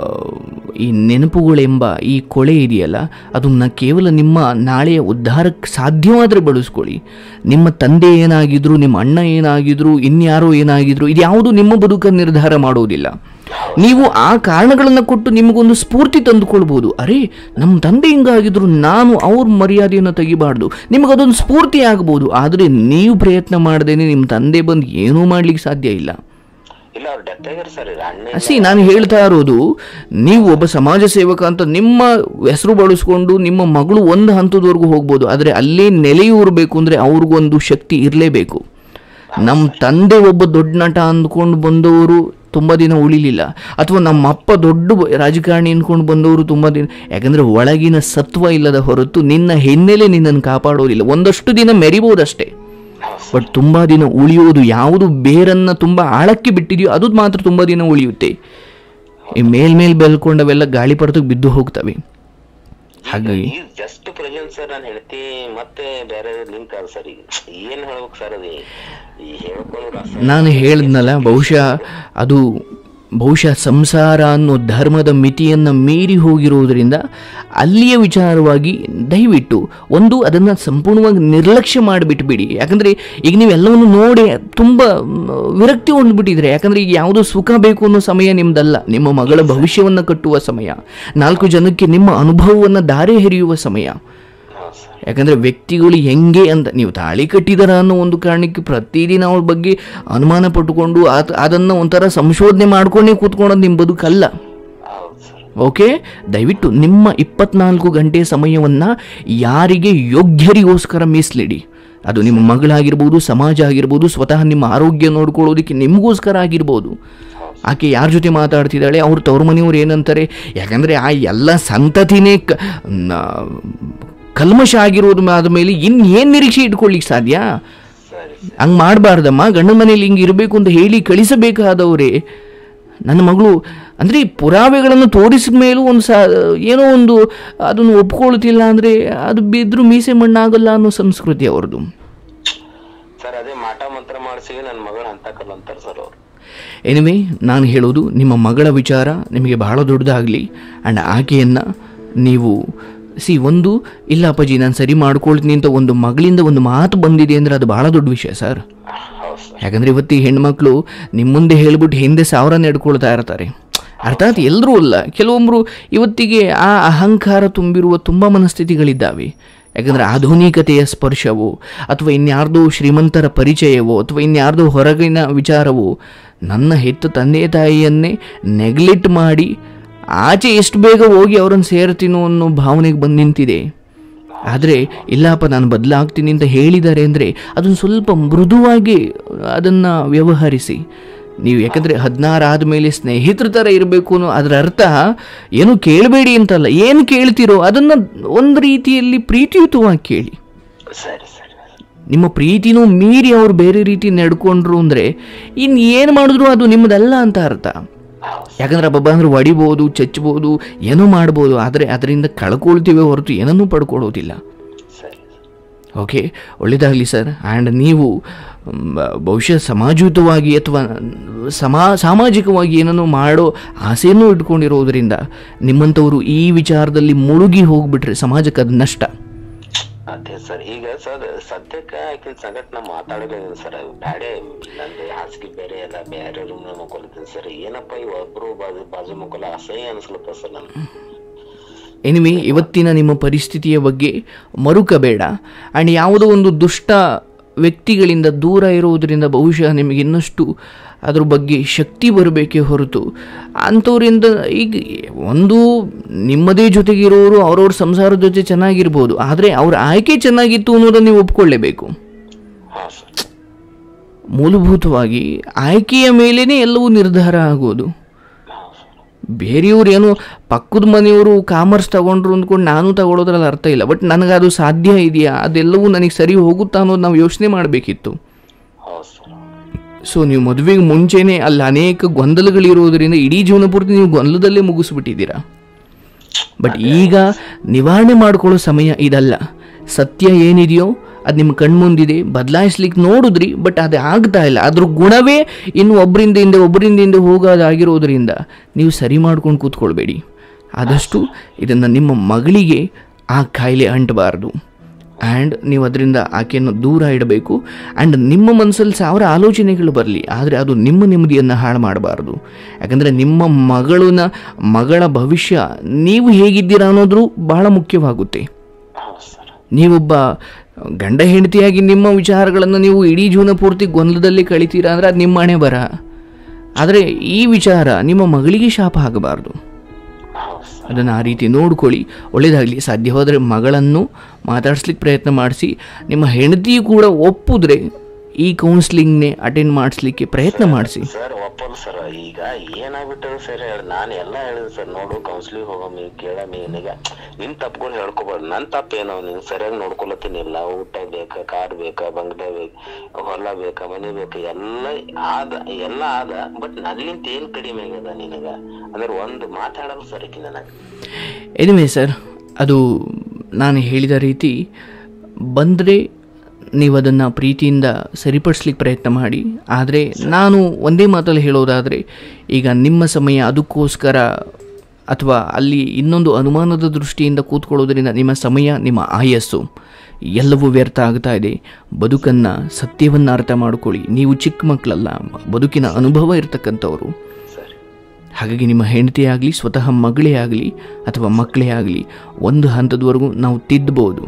ಈ ನೆನಪುಗಳೆಂಬ ಈ ಕೊಳೆ ಇದೆಯಲ್ಲ ಅದನ್ನು ಕೇವಲ ನಿಮ್ಮ ನಾಳೆಯ ಉದ್ಧಾರಕ್ಕೆ ಸಾಧ್ಯವಾದರೆ ಬಳಸ್ಕೊಳ್ಳಿ ನಿಮ್ಮ ತಂದೆ ಏನಾಗಿದ್ರು ನಿಮ್ಮ ಅಣ್ಣ ಏನಾಗಿದ್ರು ಇನ್ಯಾರೋ ಏನಾಗಿದ್ರು ಇದ್ಯಾವುದು ನಿಮ್ಮ ಬದುಕನ್ನು ನಿರ್ಧಾರ ಮಾಡೋದಿಲ್ಲ ನೀವು ಆ ಕಾರಣಗಳನ್ನು ಕೊಟ್ಟು ನಿಮಗೊಂದು ಸ್ಫೂರ್ತಿ ತಂದುಕೊಳ್ಬೋದು ಅರೆ ನಮ್ಮ ತಂದೆ ಹಿಂಗಾಗಿದ್ರು ನಾನು ಅವ್ರ ಮರ್ಯಾದೆಯನ್ನು ತೆಗಿಬಾರ್ದು ನಿಮಗದೊಂದು ಸ್ಫೂರ್ತಿ ಆಗ್ಬೋದು ಆದರೆ ನೀವು ಪ್ರಯತ್ನ ಮಾಡ್ದೇನೆ ನಿಮ್ಮ ತಂದೆ ಬಂದು ಏನೂ ಮಾಡ್ಲಿಕ್ಕೆ ಸಾಧ್ಯ ಇಲ್ಲ ಇಲ್ಲ ಅವ್ರು ಡೆತ್ ಆಗ್ಯಾರ ಸರ್ ಈಗ ಅಣ್ಣ ಸಿ ನಾನು ಹೇಳ್ತಾ ಇರೋದು ನೀವು ಒಬ್ಬ ಸಮಾಜ ಸೇವಕ ಅಂತ ನಿಮ್ಮ ಹೆಸರು ಬಳಸ್ಕೊಂಡು ನಿಮ್ಮ ಮಗಳು ಒಂದು ಹಂತದವರೆಗೂ ಹೋಗ್ಬೋದು ಆದರೆ ಅಲ್ಲೇ ನೆಲೆಯೂರಬೇಕು ಅಂದರೆ ಅವ್ರಿಗೊಂದು ಶಕ್ತಿ ಇರಲೇಬೇಕು ನಮ್ಮ ತಂದೆ ಒಬ್ಬ ದೊಡ್ಡ ನಟ ಅಂದ್ಕೊಂಡು ಬಂದವರು ತುಂಬ ದಿನ ಉಳಿಲಿಲ್ಲ ಅಥವಾ ನಮ್ಮ ಅಪ್ಪ ದೊಡ್ಡ ಬ- ರಾಜಕಾರಣಿ ಅಂದ್ಕೊಂಡು ಬಂದವರು ತುಂಬ ದಿನ ಯಾಕಂದರೆ ಒಳಗಿನ ಸತ್ವ ಇಲ್ಲದ ಹೊರತು ನಿನ್ನ ಹಿನ್ನೆಲೆ ನಿನ್ನನ್ನು ಕಾಪಾಡೋದಿಲ್ಲ ಒಂದಷ್ಟು ದಿನ ಮೆರಿಬೋದಷ್ಟೇ ಬಟ್ ತುಂಬ ದಿನ ಉಳಿಯೋದು ಯಾವುದು ಬೇರನ್ನು ತುಂಬ ಆಳಕ್ಕೆ ಬಿಟ್ಟಿದೆಯೋ ಅದು ಮಾತ್ರ ತುಂಬ ದಿನ ಉಳಿಯುತ್ತೆ ಈ ಮೇಲ್ಮೇಲ್ ಬೆಳ್ಕೊಂಡವೆಲ್ಲ ಗಾಳಿಪಟಕ್ಕೆ ಬಿದ್ದು ಹೋಗ್ತವೆ ಹಾಗಾಗಿ ಈಗ ಜಸ್ಟ್ ಪ್ರೆಸೆಂಟ್ ಸರ್ ನಾನು ಹೇಳ್ತಿ ಮತ್ತೆ ಬೇರೆ ಲಿಂಕ್ ಅದ ಸರ್ ಈಗ ಏನ್ ಹೇಳ್ಬೇಕು ಸರ್ ಅದು ಈ ಹೇಳ್ಕೊಂಡು ನಾನು ಹೇಳಿದ್ನಲ್ಲ ಬಹುಶಃ ಅದು ಬಹುಶಃ ಸಂಸಾರ ಅನ್ನೋ ಧರ್ಮದ ಮಿತಿಯನ್ನು ಮೀರಿ ಹೋಗಿರೋದ್ರಿಂದ ಅಲ್ಲಿಯ ವಿಚಾರವಾಗಿ ದಯವಿಟ್ಟು ಒಂದು ಅದನ್ನು ಸಂಪೂರ್ಣವಾಗಿ ನಿರ್ಲಕ್ಷ್ಯ ಮಾಡಿಬಿಟ್ಬಿಡಿ ಯಾಕಂದರೆ ಈಗ ನೀವೆಲ್ಲವನ್ನು ನೋಡಿ ತುಂಬ ಮ್, ವಿರಕ್ತಿ ಹೊಂದ್ಬಿಟ್ಟಿದ್ರೆ ಯಾಕಂದರೆ ಈಗ ಯಾವುದೋ ಸುಖ ಬೇಕು ಅನ್ನೋ ಸಮಯ ನಿಮ್ಮದಲ್ಲ ನಿಮ್ಮ ಮಗಳ ಭವಿಷ್ಯವನ್ನು ಕಟ್ಟುವ ಸಮಯ ನಾಲ್ಕು ಜನಕ್ಕೆ ನಿಮ್ಮ ಅನುಭವವನ್ನು ದಾರೆ ಎರೆಯುವ ಸಮಯ ಹೌದು ಸರ್ ಯಾಕಂದರೆ ವ್ಯಕ್ತಿಗಳು ಹೆಂಗೆ ಅಂತ ನೀವು ತಾಳಿ ಕಟ್ಟಿದಾರ ಅನ್ನೋ ಒಂದು ಕಾರಣಕ್ಕೆ ಪ್ರತಿದಿನ ಅವ್ರ ಬಗ್ಗೆ ಅನುಮಾನ ಪಟ್ಟುಕೊಂಡು ಆತ ಅದನ್ನು ಒಂಥರ ಸಂಶೋಧನೆ ಮಾಡ್ಕೊಂಡೇ ಕೂತ್ಕೊಳ್ಳೋದು ನಿಮ್ಮ ಬದುಕಲ್ಲ ಹೌದು ಸರ್ ಓಕೆ ದಯವಿಟ್ಟು ನಿಮ್ಮ ಇಪ್ಪತ್ನಾಲ್ಕು ಗಂಟೆ ಸಮಯವನ್ನು ಯಾರಿಗೆ ಯೋಗ್ಯರಿಗೋಸ್ಕರ ಮೀಸಲಿಡಿ ಅದು ನಿಮ್ಮ ಮಗಳಾಗಿರ್ಬೋದು ಸಮಾಜ ಆಗಿರ್ಬೋದು ಸ್ವತಃ ನಿಮ್ಮ ಆರೋಗ್ಯ ನೋಡ್ಕೊಳ್ಳೋದಕ್ಕೆ ನಿಮಗೋಸ್ಕರ ಆಗಿರ್ಬೋದು ಆಕೆ ಯಾರ ಜೊತೆ ಮಾತಾಡ್ತಿದ್ದಾಳೆ ಅವ್ರ ತವ್ರ ಮನೆಯವ್ರು ಏನಂತಾರೆ ಯಾಕಂದರೆ ಆ ಎಲ್ಲ ಸಂತತಿನೇ ಕ ನ- ಕಲ್ಮಶ ಆಗಿರೋದು ಆದಮೇಲೆ ಇನ್ನೇನು ನಿರೀಕ್ಷೆ ಇಟ್ಕೊಳ್ಳಿಕ್ಕೆ ಸಾಧ್ಯ ಸರಿ ಹಂಗೆ ಮಾಡಬಾರ್ದಮ್ಮ ಗಂಡನ ಮನೇಲಿ ಹಿಂಗೆ ಇರಬೇಕು ಅಂತ ಹೇಳಿ ಕಳಿಸಬೇಕಾದವರೇ ನನ್ನ ಮಗಳು ಅಂದರೆ ಈ ಪುರಾವೆಗಳನ್ನು ತೋರಿಸಿದ ಮೇಲೂ ಒಂದು ಸಾ ಏನೋ ಒಂದು ಅದನ್ನು ಒಪ್ಕೊಳ್ತಿಲ್ಲ ಅಂದರೆ ಅದು ಬಿದ್ದರೂ ಮೀಸೆ ಮಣ್ಣಾಗಲ್ಲ ಅನ್ನೋ ಸಂಸ್ಕೃತಿ ಅವ್ರದ್ದು ಸರ್ ಅದೇ ಮಾಟ ಮಂತ್ರ ಮಾಡಿಸಿ ನನ್ನ ಮಗಳು ಅಂತಕಲ್ಲ ಅಂತಾರೆ ಸರ್ ಅವ್ರು ಎನಿವೆ ನಾನು ಹೇಳೋದು ನಿಮ್ಮ ಮಗಳ ವಿಚಾರ ನಿಮಗೆ ಬಹಳ ದೊಡ್ಡದಾಗಲಿ ಆ್ಯಂಡ್ ಆಕೆಯನ್ನು ನೀವು ಸಿ ಒಂದು ಇಲ್ಲ ಅಪ್ಪಾಜಿ ನಾನು ಸರಿ ಮಾಡ್ಕೊಳ್ತೀನಿ ಅಂತ ಒಂದು ಮಗಳಿಂದ ಒಂದು ಮಾತು ಬಂದಿದೆ ಅಂದರೆ ಅದು ಬಹಳ ದೊಡ್ಡ ವಿಷಯ ಸರ್ ಹೌದು ಸರ್ ಯಾಕಂದರೆ ಇವತ್ತು ಈ ಹೆಣ್ಮಕ್ಳು ನಿಮ್ಮ ಮುಂದೆ ಹೇಳ್ಬಿಟ್ಟು ಹಿಂದೆ ಸಾವಿರ ನೆಡ್ಕೊಳ್ತಾ ಇರ್ತಾರೆ ಅರ್ಥಾತ್ ಎಲ್ಲರೂ ಅಲ್ಲ ಕೆಲವೊಬ್ಬರು ಇವತ್ತಿಗೆ ಆ ಅಹಂಕಾರ ತುಂಬಿರುವ ತುಂಬ ಮನಸ್ಥಿತಿಗಳಿದ್ದಾವೆ ಯಾಕಂದರೆ ಆಧುನಿಕತೆಯ ಸ್ಪರ್ಶವೋ ಅಥವಾ ಇನ್ಯಾರ್ದೋ ಶ್ರೀಮಂತರ ಪರಿಚಯವೋ ಅಥವಾ ಇನ್ಯಾರ್ದೋ ಹೊರಗಿನ ವಿಚಾರವೋ ನನ್ನ ಹೆತ್ತ ತಂದೆ ತಾಯಿಯನ್ನೇ ನೆಗ್ಲೆಕ್ಟ್ ಮಾಡಿ ಆಚೆ ಎಷ್ಟು ಬೇಗ ಹೋಗಿ ಅವರನ್ನು ಸೇರ್ತೀನೋ ಅನ್ನೋ ಭಾವನೆಗೆ ಬಂದು ನಿಂತಿದೆ ಆದರೆ ಇಲ್ಲಪ್ಪ ನಾನು ಬದಲಾಗ್ತೀನಿ ಅಂತ ಹೇಳಿದ್ದಾರೆ ಅಂದರೆ ಅದನ್ನು ಸ್ವಲ್ಪ ಮೃದುವಾಗಿ ಅದನ್ನು ವ್ಯವಹರಿಸಿ ನೀವು ಯಾಕಂದರೆ ಹದಿನಾರು ಆದಮೇಲೆ ಸ್ನೇಹಿತರ ಥರ ಇರಬೇಕು ಅನ್ನೋ ಅದರ ಅರ್ಥ ಏನು ಕೇಳಬೇಡಿ ಅಂತಲ್ಲ ಏನು ಕೇಳ್ತಿರೋ ಅದನ್ನು ಒಂದು ರೀತಿಯಲ್ಲಿ ಪ್ರೀತಿಯುತವಾಗಿ ಕೇಳಿ ಸರಿ ಸರಿ ನಿಮ್ಮ ಪ್ರೀತಿನೂ ಮೀರಿ ಅವ್ರು ಬೇರೆ ರೀತಿ ನಡ್ಕೊಂಡ್ರು ಅಂದರೆ ಇನ್ನು ಏನು ಮಾಡಿದ್ರು ಅದು ನಿಮ್ಮದಲ್ಲ ಅಂತ ಅರ್ಥ ಹೌದು ಯಾಕಂದ್ರೆ ಹಬ್ಬ ಅಂದ್ರೆ ಹೊಡಿಬೋದು ಚಚ್ಚಬೋದು ಏನೋ ಮಾಡ್ಬೋದು ಆದರೆ ಅದರಿಂದ ಕಳ್ಕೊಳ್ತೀವಿ ಹೊರತು ಏನನ್ನೂ ಪಡ್ಕೊಳ್ಳೋದಿಲ್ಲ ಸರಿ ಓಕೆ ಒಳ್ಳೆಯದಾಗಲಿ ಸರ್ ಆ್ಯಂಡ್ ನೀವು ಮ್, ಬಹುಶಃ ಸಮಾಜಯುತವಾಗಿ ಅಥವಾ ಸಮಾ ಸಾಮಾಜಿಕವಾಗಿ ಏನನ್ನೋ ಮಾಡೋ ಆಸೆಯನ್ನು ಇಟ್ಕೊಂಡಿರೋದ್ರಿಂದ ನಿಮ್ಮಂಥವರು ಈ ವಿಚಾರದಲ್ಲಿ ಮುಳುಗಿ ಹೋಗ್ಬಿಟ್ರೆ ಸಮಾಜಕ್ಕೆ ಅದು ನಷ್ಟ ಅದೇ ಸರ್ ಈಗ ಸರ್ ಸದ್ಯಕ್ಕ ಆಕಿನ ಸಂಗಟ ನಾ ಮಾತಾಡೋದಿದ್ದೀನಿ ಸರ್ ಬ್ಯಾಡೆ ನಂದು ಹಾಸಿಗೆ ಬೇರೆ ಎಲ್ಲ ಬೇರೆ ರೂಮ್ ಮಕ್ಕೊಳ್ತೀನಿ ಸರ್ ಏನಪ್ಪ ಈ ಒಬ್ರು ಬಾಜು ಬಾಜು ಮಕ್ಕಳ ಅಸಹ್ಯ ಅನ್ಸ್ಲತ್ತ ಸರ್ ನನ್ಗೆ ಎನಿವೆ ಇವತ್ತಿನ ನಿಮ್ಮ ಪರಿಸ್ಥಿತಿಯ ಬಗ್ಗೆ ಮರುಕಬೇಡ ಆ್ಯಂಡ್ ಯಾವುದೋ ಒಂದು ದುಷ್ಟ ವ್ಯಕ್ತಿಗಳಿಂದ ದೂರ ಇರುವುದರಿಂದ ಬಹುಶಃ ನಿಮಗೆ ಇನ್ನಷ್ಟು ಅದ್ರ ಬಗ್ಗೆ ಶಕ್ತಿ ಬರಬೇಕೇ ಹೊರತು ಅಂಥವ್ರಿಂದ ಈಗ ಒಂದು ನಿಮ್ಮದೇ ಜೊತೆಗಿರೋರು ಅವ್ರವ್ರ ಸಂಸಾರದ ಜೊತೆ ಚೆನ್ನಾಗಿರ್ಬೋದು ಆದರೆ ಅವ್ರ ಆಯ್ಕೆ ಚೆನ್ನಾಗಿತ್ತು ಅನ್ನೋದನ್ನು ನೀವು ಒಪ್ಕೊಳ್ಳೇಬೇಕು ಹಾ ಸರ್ ಮೂಲಭೂತವಾಗಿ ಆಯ್ಕೆಯ ಮೇಲೇ ಎಲ್ಲವೂ ನಿರ್ಧಾರ ಆಗೋದು ಹಾ ಸರ್ ಬೇರೆಯವ್ರು ಏನು ಪಕ್ಕದ ಮನೆಯವರು ಕಾಮರ್ಸ್ ತಗೊಂಡ್ರು ಅಂದ್ಕೊಂಡು ನಾನು ತಗೊಳ್ಳೋದ್ರಲ್ಲಿ ಅರ್ಥ ಇಲ್ಲ ಬಟ್ ನನಗೆ ಅದು ಸಾಧ್ಯ ಇದೆಯಾ ಅದೆಲ್ಲವೂ ನನಗೆ ಸರಿ ಹೋಗುತ್ತಾ ಅನ್ನೋದು ನಾವು ಯೋಚನೆ ಮಾಡಬೇಕಿತ್ತು ಹೌದು ಸರ್ ಸೊ ನೀವು ಮದುವೆಗೆ ಮುಂಚೆನೇ ಅಲ್ಲಿ ಅನೇಕ ಗೊಂದಲಗಳಿರೋದ್ರಿಂದ ಇಡೀ ಜೀವನ ಪೂರ್ತಿ ನೀವು ಗೊಂದಲದಲ್ಲೇ ಮುಗಿಸ್ಬಿಟ್ಟಿದ್ದೀರಾ ಬಟ್ ಈಗ ನಿವಾರಣೆ ಮಾಡ್ಕೊಳ್ಳೋ ಸಮಯ ಇದಲ್ಲ ಸತ್ಯ ಏನಿದೆಯೋ ಅದು ನಿಮ್ಮ ಕಣ್ಮುಂದಿದೆ ಬದಲಾಯಿಸ್ಲಿಕ್ಕೆ ನೋಡಿದ್ರಿ ಬಟ್ ಅದು ಆಗ್ತಾ ಇಲ್ಲ ಅದ್ರ ಗುಣವೇ ಇನ್ನು ಒಬ್ಬರಿಂದ ಹಿಂದೆ ಒಬ್ಬರಿಂದ ಹಿಂದೆ ಹೋಗೋದಾಗಿರೋದ್ರಿಂದ ನೀವು ಸರಿ ಮಾಡ್ಕೊಂಡು ಕೂತ್ಕೊಳ್ಬೇಡಿ ಆದಷ್ಟು ಇದನ್ನು ನಿಮ್ಮ ಮಗಳಿಗೆ ಆ ಕಾಯಿಲೆ ಅಂಟಬಾರ್ದು ಆ್ಯಂಡ್ ನೀವು ಅದರಿಂದ ಆಕೆಯನ್ನು ದೂರ ಇಡಬೇಕು ಆ್ಯಂಡ್ ನಿಮ್ಮ ಮನಸ್ಸಲ್ಲಿ ಸಾವಿರ ಆಲೋಚನೆಗಳು ಬರಲಿ ಆದರೆ ಅದು ನಿಮ್ಮ ನೆಮ್ಮದಿಯನ್ನು ಹಾಳು ಮಾಡಬಾರ್ದು ಯಾಕಂದರೆ ನಿಮ್ಮ ಮಗಳನ್ನ ಮಗಳ ಭವಿಷ್ಯ ನೀವು ಹೇಗಿದ್ದೀರಾ ಅನ್ನೋದು ಬಹಳ ಮುಖ್ಯವಾಗುತ್ತೆ ಹೌದು ಸರ್ ನೀವೊಬ್ಬ ಗಂಡ ಹೆಂಡತಿಯಾಗಿ ನಿಮ್ಮ ವಿಚಾರಗಳನ್ನು ನೀವು ಇಡೀ ಜೀವನ ಪೂರ್ತಿ ಗೊಂದಲದಲ್ಲಿ ಕಳಿತೀರಾ ಅಂದರೆ ಅದು ನಿಮ್ಮ ಹಣೆ ಬರ ಆದರೆ ಈ ವಿಚಾರ ನಿಮ್ಮ ಮಗಳಿಗೆ ಶಾಪ ಆಗಬಾರ್ದು ಹೌದು ಸರ್ ಅದನ್ನು ಆ ರೀತಿ ನೋಡ್ಕೊಳ್ಳಿ ಒಳ್ಳೆಯದಾಗಲಿ ಸಾಧ್ಯವಾದರೆ ಮಗಳನ್ನು ಮಾತಾಡ್ಸ್ಲಿಕ್ಕೆ ಪ್ರಯತ್ನ ಮಾಡಿಸಿ ನಿಮ್ಮ ಹೆಂಡತಿಯು ಕೂಡ ಒಪ್ಪಿದ್ರೆ ಈ ಕೌನ್ಸ್ಲಿಂಗ್ನೇ ಅಟೆಂಡ್ ಮಾಡಿಸ್ಲಿಕ್ಕೆ ಪ್ರಯತ್ನ ಮಾಡಿಸಿ ಸರ್ ಒಪ್ಪಲ್ ಸರ್ ಈಗ ಏನಾಗ್ಬಿಟ್ಟದ ಸರ್ ನಾನು ಎಲ್ಲ ಹೇಳಿದೆ ಸರ್ ನೋಡು ಕೌನ್ಸಿಲಿಂಗ್ ಹೋಗಮ್ಮಿ ಕೇಳಮ್ಮಿ ನಿನಗ ನಿನ್ ತಪ್ಪುಗಳು ಹೇಳ್ಕೊಬಾರ್ದು ನನ್ ತಪ್ಪೇನೋ ನೀನ್ ಸರಿಯಾಗಿ ನೋಡ್ಕೊಳತ್ತೀನಿಲ್ಲ ಊಟ ಬೇಕಾ ಕಾರ್ ಬೇಕಾ ಬಂಗ್ಲೆ ಬೇಕಾ ಹೊಲ ಬೇಕಾ ಮನೆ ಬೇಕಾ ಎಲ್ಲ ಆದ ಎಲ್ಲ ಆದ ಬಟ್ ನನ್ನಿಂತ ಏನ್ ಕಡಿಮೆ ಆಗ್ಯದ ನಿನಗ ಅಂದ್ರೆ ಒಂದು ಮಾತಾಡಲ್ಲ ಸರ್ ಈಕಿ ನನಗ ಎನಿವೆ ಸರ್ ಅದು ನಾನು ಹೇಳಿದ ರೀತಿ ಬಂದರೆ ನೀವು ಅದನ್ನು ಪ್ರೀತಿಯಿಂದ ಸರಿಪಡಿಸ್ಲಿಕ್ಕೆ ಪ್ರಯತ್ನ ಮಾಡಿ ಆದರೆ ನಾನು ಒಂದೇ ಮಾತಲ್ಲಿ ಹೇಳೋದಾದರೆ ಈಗ ನಿಮ್ಮ ಸಮಯ ಅದಕ್ಕೋಸ್ಕರ ಅಥವಾ ಅಲ್ಲಿ ಇನ್ನೊಂದು ಅನುಮಾನದ ದೃಷ್ಟಿಯಿಂದ ಕೂತ್ಕೊಳ್ಳೋದ್ರಿಂದ ನಿಮ್ಮ ಸಮಯ ನಿಮ್ಮ ಆಯಸ್ಸು ಎಲ್ಲವೂ ವ್ಯರ್ಥ ಆಗ್ತಾ ಇದೆ ಬದುಕನ್ನು ಸತ್ಯವನ್ನು ಅರ್ಥ ಮಾಡ್ಕೊಳ್ಳಿ ನೀವು ಚಿಕ್ಕ ಮಕ್ಕಳಲ್ಲ ಬದುಕಿನ ಅನುಭವ ಇರತಕ್ಕಂಥವ್ರು ಸರಿ ಹಾಗಾಗಿ ನಿಮ್ಮ ಹೆಂಡತಿ ಆಗಲಿ ಸ್ವತಃ ಮಗಳೇ ಆಗಲಿ ಅಥವಾ ಮಕ್ಕಳೇ ಆಗಲಿ ಒಂದು ಹಂತದವರೆಗೂ ನಾವು ತಿದ್ದಬಹುದು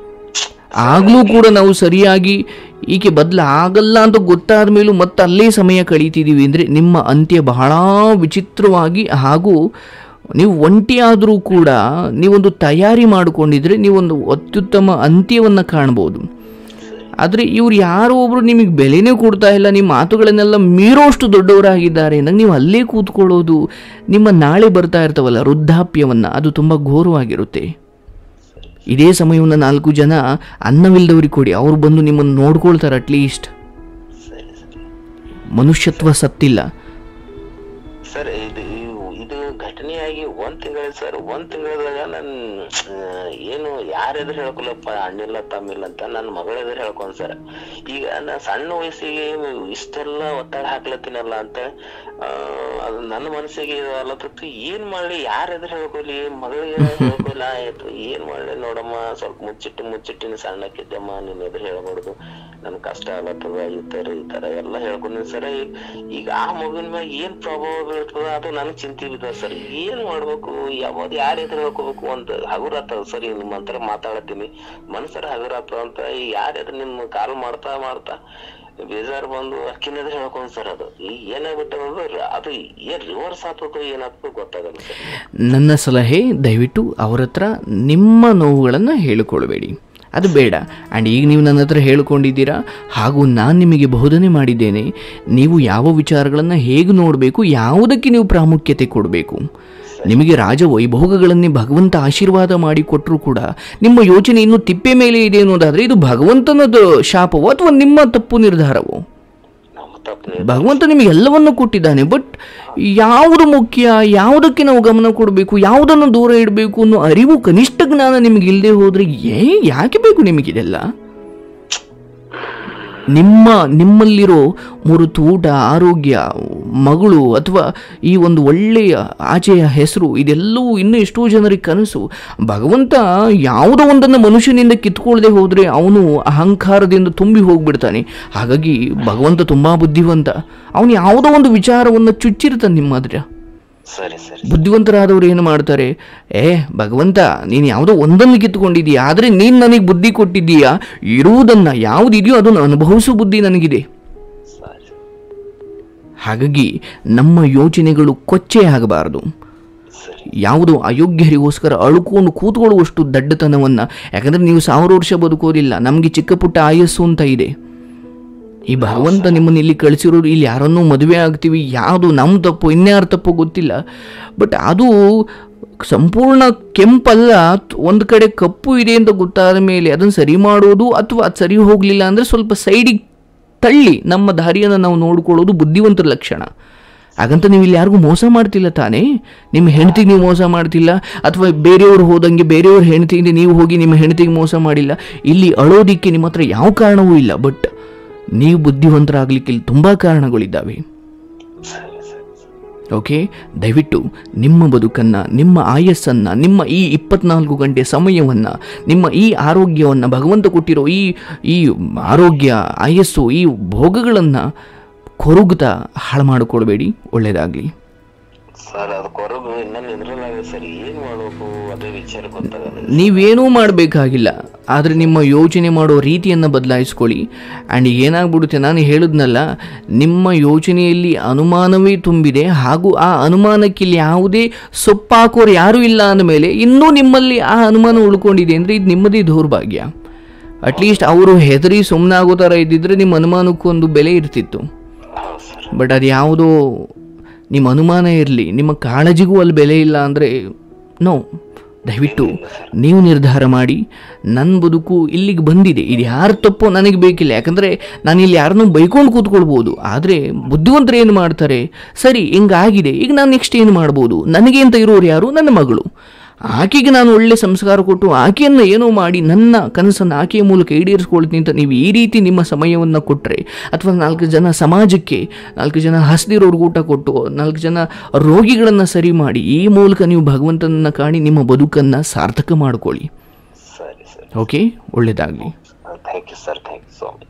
ಆಗಲೂ ಕೂಡ ನಾವು ಸರಿಯಾಗಿ ಈಕೆ ಬದಲ ಆಗಲ್ಲ ಅಂತ ಗೊತ್ತಾದ ಮೇಲೂ ಮತ್ತೆ ಅಲ್ಲೇ ಸಮಯ ಕಳೀತಿದ್ದೀವಿ ಅಂದರೆ ನಿಮ್ಮ ಅಂತ್ಯ ಬಹಳ ವಿಚಿತ್ರವಾಗಿ ಹಾಗೂ ನೀವು ಒಂಟಿಯಾದರೂ ಕೂಡ ನೀವೊಂದು ತಯಾರಿ ಮಾಡಿಕೊಂಡಿದ್ರೆ ನೀವೊಂದು ಅತ್ಯುತ್ತಮ ಅಂತ್ಯವನ್ನು ಕಾಣ್ಬೋದು ಆದರೆ ಇವ್ರು ಯಾರೋ ಒಬ್ರು ನಿಮಗೆ ಬೆಲೆನೇ ಕೊಡ್ತಾ ಇಲ್ಲ ನಿಮ್ಮ ಮಾತುಗಳನ್ನೆಲ್ಲ ಮೀರೋಷ್ಟು ದೊಡ್ಡವರಾಗಿದ್ದಾರೆ ಅಂದಾಗ ನೀವು ಅಲ್ಲೇ ಕೂತ್ಕೊಳ್ಳೋದು ನಿಮ್ಮ ನಾಳೆ ಬರ್ತಾ ಇರ್ತವಲ್ಲ ವೃದ್ಧಾಪ್ಯವನ್ನು ಅದು ತುಂಬ ಘೋರವಾಗಿರುತ್ತೆ ಇದೇ ಸಮಯವನ್ನು ನಾಲ್ಕು ಜನ ಅನ್ನವಿಲ್ಲದವ್ರಿಗೆ ಕೊಡಿ ಅವ್ರು ಬಂದು ನಿಮ್ಮನ್ನು ನೋಡ್ಕೊಳ್ತಾರೆ ಅಟ್ಲೀಸ್ಟ್ ಸರಿ ಸರಿ ಮನುಷ್ಯತ್ವ ಸತ್ತಿಲ್ಲ ಸರ್ ಇದು ಇವು- ಇದು ಘಟನೆಯಾಗಿ ಒಂದ್ ತಿಂಗಳ ಸರ್ ಒಂದ್ ತಿಂಗಳದಾಗ ನನ್ ಆ, ಏನು ಯಾರ ಎದುರು ಹೇಳ್ಕೊಲ್ಲಪ್ಪ ಅಣ್ಣಿಲ್ಲ ತಮ್ಮಿಲ್ಲ ಅಂತ ನನ್ನ ಮಗಳ ಎದುರು ಹೇಳ್ಕೊಂಡ್ ಸರ್ ಈಗ ನಾ ಸಣ್ಣ ವಯಸ್ಸಿಗೆ ಇಷ್ಟೆಲ್ಲ ಒತ್ತಡ ಹಾಕ್ಲತ್ತೀನಲ್ಲ ಅಂತ ಆ, ಅದು ನನ್ನ ಮನಸ್ಸಿಗೆ ಇದು ಅಲ್ಲತ್ತತ್ತು ಏನ್ ಮಾಡ್ಲಿ ಯಾರ ಎದುರು ಹೇಳ್ಕೊಲಿ ಮಗಳಿಗೆ ಹೇಳ್ಕೊಲ್ಲ ಆಯ್ತು ಏನ್ ಮಾಡ್ಲಿ ನೋಡಮ್ಮ ಸ್ವಲ್ಪ ಮುಚ್ಚಿಟ್ಟು ಮುಚ್ಚಿಟ್ಟಿನ ಸಣ್ಣಕ್ಕಿದ್ದಮ್ಮ ನಿನ್ ಎದುರು ಹೇಳ್ಬಾರ್ದು ನನ್ ಕಷ್ಟ ಆಗ್ಲತ್ತದ ಈ ತರ ಈ ತರ ಎಲ್ಲ ಹೇಳ್ಕೊಂಡಿನಿ ಸರ್ ಈಗ ಆ ಮಗುವಿನ ಮ್ಯಾಗ ಏನ್ ಪ್ರಭಾವ ಬೀಳ್ತದ ಅದು ನನಗ್ ಚಿಂತೆ ಬಿದ್ದ ಸರ್ ಏನ್ ಮಾಡ್ಬೇಕು ಯಾವ್ದು ಯಾರ ಎದುರು ಹೇಳ್ಕೋಬೇಕು ಅಂತ ಹಗುರ ಆಗ್ತದ ಸರ್ ಈಗ ನಿಮ್ಮ ಹತ್ರ ಮಾತಾಡತ್ತೀನಿ ಮನಸ್ಸರ ಹಗುರ ಆಗ್ತದ ಅಂತ ಈಗ ಯಾರ ಎದುರು ನಿಮ್ ಕಾಲ್ ಮಾಡ್ತಾ ಮಾಡ್ತಾ ಬೇಜಾರ್ ಬಂದು ಅಕ್ಕಿನ ಎದುರು ಹೇಳ್ಕೊಂಡ್ ಸರ್ ಅದು ಈಗ ಏನಾಗ್ಬಿಟ್ಟದ ಅದು ಏನ್ ರಿವರ್ಸ್ ಆಗ್ತದೋ ಏನಾಗ್ತದೋ ಗೊತ್ತಾಗಲ್ಲ ಸರ್ ನನ್ನ ಸಲಹೆ ದಯವಿಟ್ಟು ಅವರ ಹತ್ರ ನಿಮ್ಮ ನೋವುಗಳನ್ನು ಹೇಳಿಕೊಳ್ಬೇಡಿ ಅದು ಬೇಡ ಆ್ಯಂಡ್ ಈಗ ನೀವು ನನ್ನ ಹತ್ರ ಹೇಳಿಕೊಂಡಿದ್ದೀರಾ ಹಾಗೂ ನಾನು ನಿಮಗೆ ಬೋಧನೆ ಮಾಡಿದ್ದೇನೆ ನೀವು ಯಾವ ವಿಚಾರಗಳನ್ನು ಹೇಗೆ ನೋಡಬೇಕು ಯಾವುದಕ್ಕೆ ನೀವು ಪ್ರಾಮುಖ್ಯತೆ ಕೊಡಬೇಕು ನಿಮಗೆ ರಾಜ ವೈಭೋಗಗಳನ್ನೇ ಭಗವಂತ ಆಶೀರ್ವಾದ ಮಾಡಿ ಕೊಟ್ಟರೂ ಕೂಡ ನಿಮ್ಮ ಯೋಚನೆ ಇನ್ನೂ ತಿಪ್ಪೆ ಮೇಲೆ ಇದೆ ಅನ್ನೋದಾದರೆ ಇದು ಭಗವಂತನದು ಶಾಪವೋ ಅಥವಾ ನಿಮ್ಮ ತಪ್ಪು ನಿರ್ಧಾರವೋ ನಮ್ಮ ತಪ್ಪು ಭಗವಂತ ನಿಮಗೆ ಎಲ್ಲವನ್ನು ಕೊಟ್ಟಿದ್ದಾನೆ ಬಟ್ ಯಾವುದು ಮುಖ್ಯ ಯಾವುದಕ್ಕೆ ನಾವು ಗಮನ ಕೊಡಬೇಕು ಯಾವುದನ್ನು ದೂರ ಇಡಬೇಕು ಅನ್ನೋ ಅರಿವು ಕನಿಷ್ಠ ಜ್ಞಾನ ನಿಮಗೆ ಇಲ್ಲದೆ ಹೋದ್ರೆ ಏ ಯಾಕೆ ಬೇಕು ನಿಮಗಿದೆಲ್ಲ ನಿಮ್ಮ ನಿಮ್ಮಲ್ಲಿರೋ ಮುರುತು ಊಟ ಆರೋಗ್ಯ ಮಗಳು ಅಥವಾ ಈ ಒಂದು ಒಳ್ಳೆಯ ಆಚೆಯ ಹೆಸರು ಇದೆಲ್ಲವೂ ಇನ್ನೂ ಎಷ್ಟೋ ಜನರಿಗೆ ಕನಸು ಭಗವಂತ ಯಾವುದೋ ಒಂದನ್ನು ಮನುಷ್ಯನಿಂದ ಕಿತ್ಕೊಳ್ಳದೆ ಹೋದರೆ ಅವನು ಅಹಂಕಾರದಿಂದ ತುಂಬಿ ಹೋಗ್ಬಿಡ್ತಾನೆ ಹಾಗಾಗಿ ಭಗವಂತ ತುಂಬ ಬುದ್ಧಿವಂತ ಅವನು ಯಾವುದೋ ಒಂದು ವಿಚಾರವನ್ನು ಚುಚ್ಚಿರ್ತಾನೆ ನಿಮ್ಮ ಹತ್ರ ಸರಿ ಸರಿ ಬುದ್ಧಿವಂತರಾದವರು ಏನು ಮಾಡ್ತಾರೆ ಏ ಭಗವಂತ ನೀನು ಯಾವುದೋ ಒಂದನ್ನು ಕಿತ್ತುಕೊಂಡಿದೀಯಾ ಆದರೆ ನೀನು ನನಗೆ ಬುದ್ಧಿ ಕೊಟ್ಟಿದ್ದೀಯಾ ಇರುವುದನ್ನು ಯಾವುದಿದೆಯೋ ಅದನ್ನು ಅನುಭವಿಸೋ ಬುದ್ಧಿ ನನಗಿದೆ ಸರಿ ಹಾಗಾಗಿ ನಮ್ಮ ಯೋಚನೆಗಳು ಕೊಚ್ಚೆ ಆಗಬಾರದು ಸರಿ ಯಾವುದೋ ಅಯೋಗ್ಯರಿಗೋಸ್ಕರ ಅಳುಕೊಂಡು ಕೂತ್ಕೊಳ್ಳುವಷ್ಟು ದಡ್ಡತನವನ್ನು ಯಾಕಂದರೆ ನೀವು ಸಾವಿರ ವರ್ಷ ಬದುಕೋದಿಲ್ಲ ನಮಗೆ ಚಿಕ್ಕ ಪುಟ್ಟ ಆಯಸ್ಸು ಅಂತ ಇದೆ ಈ ಭಗವಂತ ನಿಮ್ಮನ್ನು ಇಲ್ಲಿ ಕಳಿಸಿರೋರು ಇಲ್ಲಿ ಯಾರನ್ನೂ ಮದುವೆ ಆಗ್ತೀವಿ ಯಾವುದು ನಮ್ಮ ತಪ್ಪು ಇನ್ಯಾರ ತಪ್ಪು ಗೊತ್ತಿಲ್ಲ ಬಟ್ ಅದು ಸಂಪೂರ್ಣ ಕೆಂಪಲ್ಲ ಒಂದು ಕಡೆ ಕಪ್ಪು ಇದೆ ಅಂತ ಗೊತ್ತಾದ ಮೇಲೆ ಅದನ್ನು ಸರಿ ಮಾಡೋದು ಅಥವಾ ಅದು ಸರಿ ಹೋಗಲಿಲ್ಲ ಅಂದರೆ ಸ್ವಲ್ಪ ಸೈಡಿಗೆ ತಳ್ಳಿ ನಮ್ಮ ದಾರಿಯನ್ನು ನಾವು ನೋಡ್ಕೊಳ್ಳೋದು ಬುದ್ಧಿವಂತರ ಲಕ್ಷಣ ಹಾಗಂತ ನೀವು ಇಲ್ಲಿ ಯಾರಿಗೂ ಮೋಸ ಮಾಡ್ತಿಲ್ಲ ತಾನೇ ನಿಮ್ಮ ಹೆಂಡತಿಗೆ ನೀವು ಮೋಸ ಮಾಡ್ತಿಲ್ಲ ಅಥವಾ ಬೇರೆಯವರು ಹೋದಂಗೆ ಬೇರೆಯವ್ರ ಹೆಂಡತಿಯಿಂದ ನೀವು ಹೋಗಿ ನಿಮ್ಮ ಹೆಂಡತಿಗೆ ಮೋಸ ಮಾಡಿಲ್ಲ ಇಲ್ಲಿ ಅಳೋದಿಕ್ಕೆ ನಿಮ್ಮ ಹತ್ರ ಯಾವ ಕಾರಣವೂ ಇಲ್ಲ ಬಟ್ ನೀವು ಬುದ್ಧಿವಂತರಾಗಲಿಕ್ಕೆ ಇಲ್ಲಿ ತುಂಬ ಕಾರಣಗಳಿದ್ದಾವೆ ಸರಿ ಸರಿ ಓಕೆ ದಯವಿಟ್ಟು ನಿಮ್ಮ ಬದುಕನ್ನು ನಿಮ್ಮ ಆಯಸ್ಸನ್ನು ನಿಮ್ಮ ಈ ಇಪ್ಪತ್ನಾಲ್ಕು ಗಂಟೆ ಸಮಯವನ್ನು ನಿಮ್ಮ ಈ ಆರೋಗ್ಯವನ್ನು ಭಗವಂತ ಕೊಟ್ಟಿರೋ ಈ ಈ ಆರೋಗ್ಯ ಆಯಸ್ಸು ಈ ಭೋಗಗಳನ್ನು ಕೊರುಗ್ತಾ ಹಾಳು ಮಾಡಿಕೊಡ್ಬೇಡಿ ಒಳ್ಳೆಯದಾಗಲಿ ಸರ್ ಅದು ಕೊರಗು ಇನ್ನ ನಿಂದ್ರಲಾಗ ಸರ್ ಏನ್ ಮಾಡ್ಬೇಕು ಅದೇ ವಿಚಾರ ಗೊತ್ತಾಗಲ್ಲ ನೀವೇನೂ ಮಾಡಬೇಕಾಗಿಲ್ಲ ಆದರೆ ನಿಮ್ಮ ಯೋಚನೆ ಮಾಡೋ ರೀತಿಯನ್ನು ಬದಲಾಯಿಸ್ಕೊಳ್ಳಿ ಆ್ಯಂಡ್ ಏನಾಗ್ಬಿಡುತ್ತೆ ನಾನು ಹೇಳಿದ್ನಲ್ಲ ನಿಮ್ಮ ಯೋಚನೆಯಲ್ಲಿ ಅನುಮಾನವೇ ತುಂಬಿದೆ ಹಾಗೂ ಆ ಅನುಮಾನಕ್ಕೆ ಇಲ್ಲಿ ಯಾವುದೇ ಸೊಪ್ಪಾಕೋರು ಯಾರೂ ಇಲ್ಲ ಅಂದಮೇಲೆ ಇನ್ನೂ ನಿಮ್ಮಲ್ಲಿ ಆ ಅನುಮಾನ ಉಳ್ಕೊಂಡಿದೆ ಅಂದರೆ ಇದು ನಿಮ್ಮದೇ ದೌರ್ಭಾಗ್ಯ ಅಟ್ಲೀಸ್ಟ್ ಅವರು ಹೆದರಿ ಸುಮ್ಮನಾಗೋ ಥರ ಇದ್ದಿದ್ರೆ ನಿಮ್ಮ ಅನುಮಾನಕ್ಕೂ ಒಂದು ಬೆಲೆ ಇರ್ತಿತ್ತು ಹೌದು ಸರ್ ಬಟ್ ಅದು ಯಾವುದೋ ನಿಮ್ಮ ಅನುಮಾನ ಇರಲಿ ನಿಮ್ಮ ಕಾಳಜಿಗೂ ಅಲ್ಲಿ ಬೆಲೆ ಇಲ್ಲ ಅಂದರೆ ನೋ ದಯವಿಟ್ಟು ನೀವು ನಿರ್ಧಾರ ಮಾಡಿ ನನ್ನ ಬದುಕು ಇಲ್ಲಿಗೆ ಬಂದಿದೆ ಇದು ಯಾರ ತಪ್ಪೋ ನನಗೆ ಬೇಕಿಲ್ಲ ಯಾಕಂದರೆ ನಾನು ಇಲ್ಲಿ ಯಾರನ್ನೂ ಬೈಕೊಂಡು ಕೂತ್ಕೊಳ್ಬೋದು ಆದರೆ ಬುದ್ಧಿವಂತರು ಏನು ಮಾಡ್ತಾರೆ ಸರಿ ಹಿಂಗಾಗಿದೆ ಈಗ ನಾನು ನೆಕ್ಸ್ಟ್ ಏನು ಮಾಡ್ಬೋದು ನನಗೆ ಅಂತ ಇರೋರು ಯಾರು ನನ್ನ ಮಗಳು ಆಕೆಗೆ ನಾನು ಒಳ್ಳೆ ಸಂಸ್ಕಾರ ಕೊಟ್ಟು ಆಕೆಯನ್ನು ಏನೋ ಮಾಡಿ ನನ್ನ ಕನಸನ್ನು ಆಕೆಯ ಮೂಲಕ ಈಡೇರಿಸ್ಕೊಳ್ತೀನಿ ಅಂತ ನೀವು ಈ ರೀತಿ ನಿಮ್ಮ ಸಮಯವನ್ನು ಕೊಟ್ಟರೆ ಅಥವಾ ನಾಲ್ಕು ಜನ ಸಮಾಜಕ್ಕೆ ನಾಲ್ಕು ಜನ ಹಸ್ದಿರೋರ್ಗೆ ಊಟ ಕೊಟ್ಟು ನಾಲ್ಕು ಜನ ರೋಗಿಗಳನ್ನು ಸರಿ ಮಾಡಿ ಈ ಮೂಲಕ ನೀವು ಭಗವಂತನನ್ನು ಕಾಣಿ ನಿಮ್ಮ ಬದುಕನ್ನು ಸಾರ್ಥಕ ಮಾಡಿಕೊಳ್ಳಿ ಸರಿ ಸರಿ ಓಕೆ ಒಳ್ಳೆಯದಾಗಲಿ thank you sir thank you so much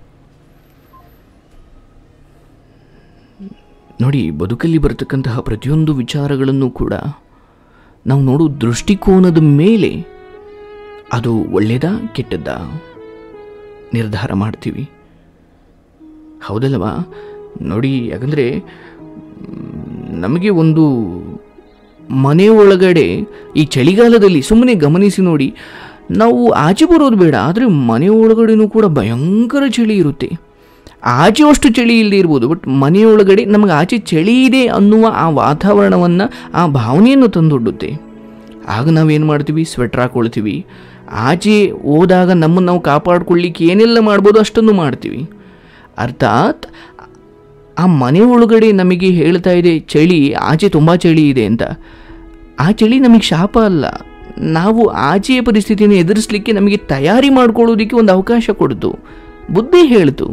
ನೋಡಿ ಬದುಕಲ್ಲಿ ಬರತಕ್ಕಂತಹ ಪ್ರತಿಯೊಂದು ವಿಚಾರಗಳನ್ನು ಕೂಡ ನಾವು ನೋಡೋ ದೃಷ್ಟಿಕೋನದ ಮೇಲೆ ಅದು ಒಳ್ಳೆಯದಾ ಕೆಟ್ಟದ್ದಾ ನಿರ್ಧಾರ ಮಾಡ್ತೀವಿ ಹೌದಲ್ವಾ ನೋಡಿ ಯಾಕಂದರೆ ನಮಗೆ ಒಂದು ಮನೆ ಒಳಗಡೆ ಈ ಚಳಿಗಾಲದಲ್ಲಿ ಸುಮ್ಮನೆ ಗಮನಿಸಿ ನೋಡಿ ನಾವು ಆಚೆ ಬರೋದು ಬೇಡ ಆದರೆ ಮನೆ ಒಳಗಡೆನೂ ಕೂಡ ಭಯಂಕರ ಚಳಿ ಇರುತ್ತೆ ಆಚೆ ಅಷ್ಟು ಚಳಿ ಇಲ್ಲದೆ ಇರ್ಬೋದು ಬಟ್ ಮನೆಯೊಳಗಡೆ ನಮಗೆ ಆಚೆ ಚಳಿ ಇದೆ ಅನ್ನುವ ಆ ವಾತಾವರಣವನ್ನು ಆ ಭಾವನೆಯನ್ನು ತಂದೊಡ್ಡುತ್ತೆ ಆಗ ನಾವೇನು ಮಾಡ್ತೀವಿ ಸ್ವೆಟ್ರ್ ಹಾಕ್ಕೊಳ್ತೀವಿ ಆಚೆ ಹೋದಾಗ ನಮ್ಮನ್ನು ನಾವು ಕಾಪಾಡ್ಕೊಳ್ಳಿಕ್ಕೆ ಏನೆಲ್ಲ ಮಾಡ್ಬೋದು ಅಷ್ಟನ್ನು ಮಾಡ್ತೀವಿ ಅರ್ಥಾತ್ ಆ ಮನೆ ಒಳಗಡೆ ನಮಗೆ ಹೇಳ್ತಾ ಇದೆ ಚಳಿ ಆಚೆ ತುಂಬ ಚಳಿ ಇದೆ ಅಂತ ಆ ಚಳಿ ನಮಗೆ ಶಾಪ ಅಲ್ಲ ನಾವು ಆಚೆಯ ಪರಿಸ್ಥಿತಿಯನ್ನು ಎದುರಿಸಲಿಕ್ಕೆ ನಮಗೆ ತಯಾರಿ ಮಾಡ್ಕೊಳ್ಳೋದಕ್ಕೆ ಒಂದು ಅವಕಾಶ ಕೊಡ್ತು ಬುದ್ಧಿ ಹೇಳ್ತು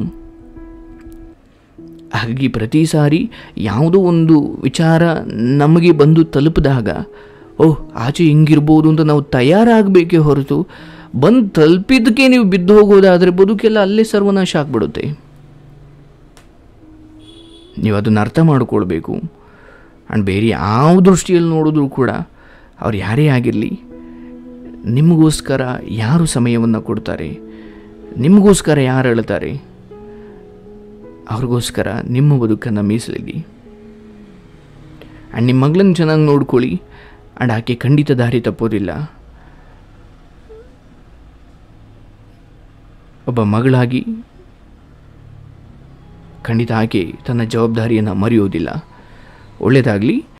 ಹಾಗಾಗಿ ಪ್ರತಿ ಸಾರಿ ಯಾವುದೋ ಒಂದು ವಿಚಾರ ನಮಗೆ ಬಂದು ತಲುಪಿದಾಗ ಓಹ್ ಆಚೆ ಹಿಂಗಿರ್ಬೋದು ಅಂತ ನಾವು ತಯಾರಾಗಬೇಕೇ ಹೊರತು ಬಂದು ತಲುಪಿದ್ದಕ್ಕೆ ನೀವು ಬಿದ್ದು ಹೋಗೋದಾದರೆ ಬದುಕೆಲ್ಲ ಅಲ್ಲೇ ಸರ್ವನಾಶ ಆಗ್ಬಿಡುತ್ತೆ ನೀವು ಅದನ್ನು ಅರ್ಥ ಮಾಡಿಕೊಳ್ಬೇಕು ಆ್ಯಂಡ್ ಬೇರೆ ಯಾವ ದೃಷ್ಟಿಯಲ್ಲಿ ನೋಡಿದ್ರೂ ಕೂಡ ಅವ್ರು ಯಾರೇ ಆಗಿರಲಿ ನಿಮಗೋಸ್ಕರ ಯಾರು ಸಮಯವನ್ನು ಕೊಡ್ತಾರೆ ನಿಮಗೋಸ್ಕರ ಯಾರು ಹೇಳ್ತಾರೆ ಅವ್ರಿಗೋಸ್ಕರ ನಿಮ್ಮ ಬದುಕನ್ನು ಮೀಸಲಿಡಿ ಆ್ಯಂಡ್ ನಿಮ್ಮ ಮಗಳನ್ನ ಚೆನ್ನಾಗಿ ನೋಡ್ಕೊಳ್ಳಿ ಆ್ಯಂಡ್ ಆಕೆ ಖಂಡಿತ ದಾರಿ ತಪ್ಪೋದಿಲ್ಲ ಒಬ್ಬ ಮಗಳಾಗಿ ಖಂಡಿತ ಆಕೆ ತನ್ನ ಜವಾಬ್ದಾರಿಯನ್ನು ಮರೆಯೋದಿಲ್ಲ ಒಳ್ಳೆಯದಾಗಲಿ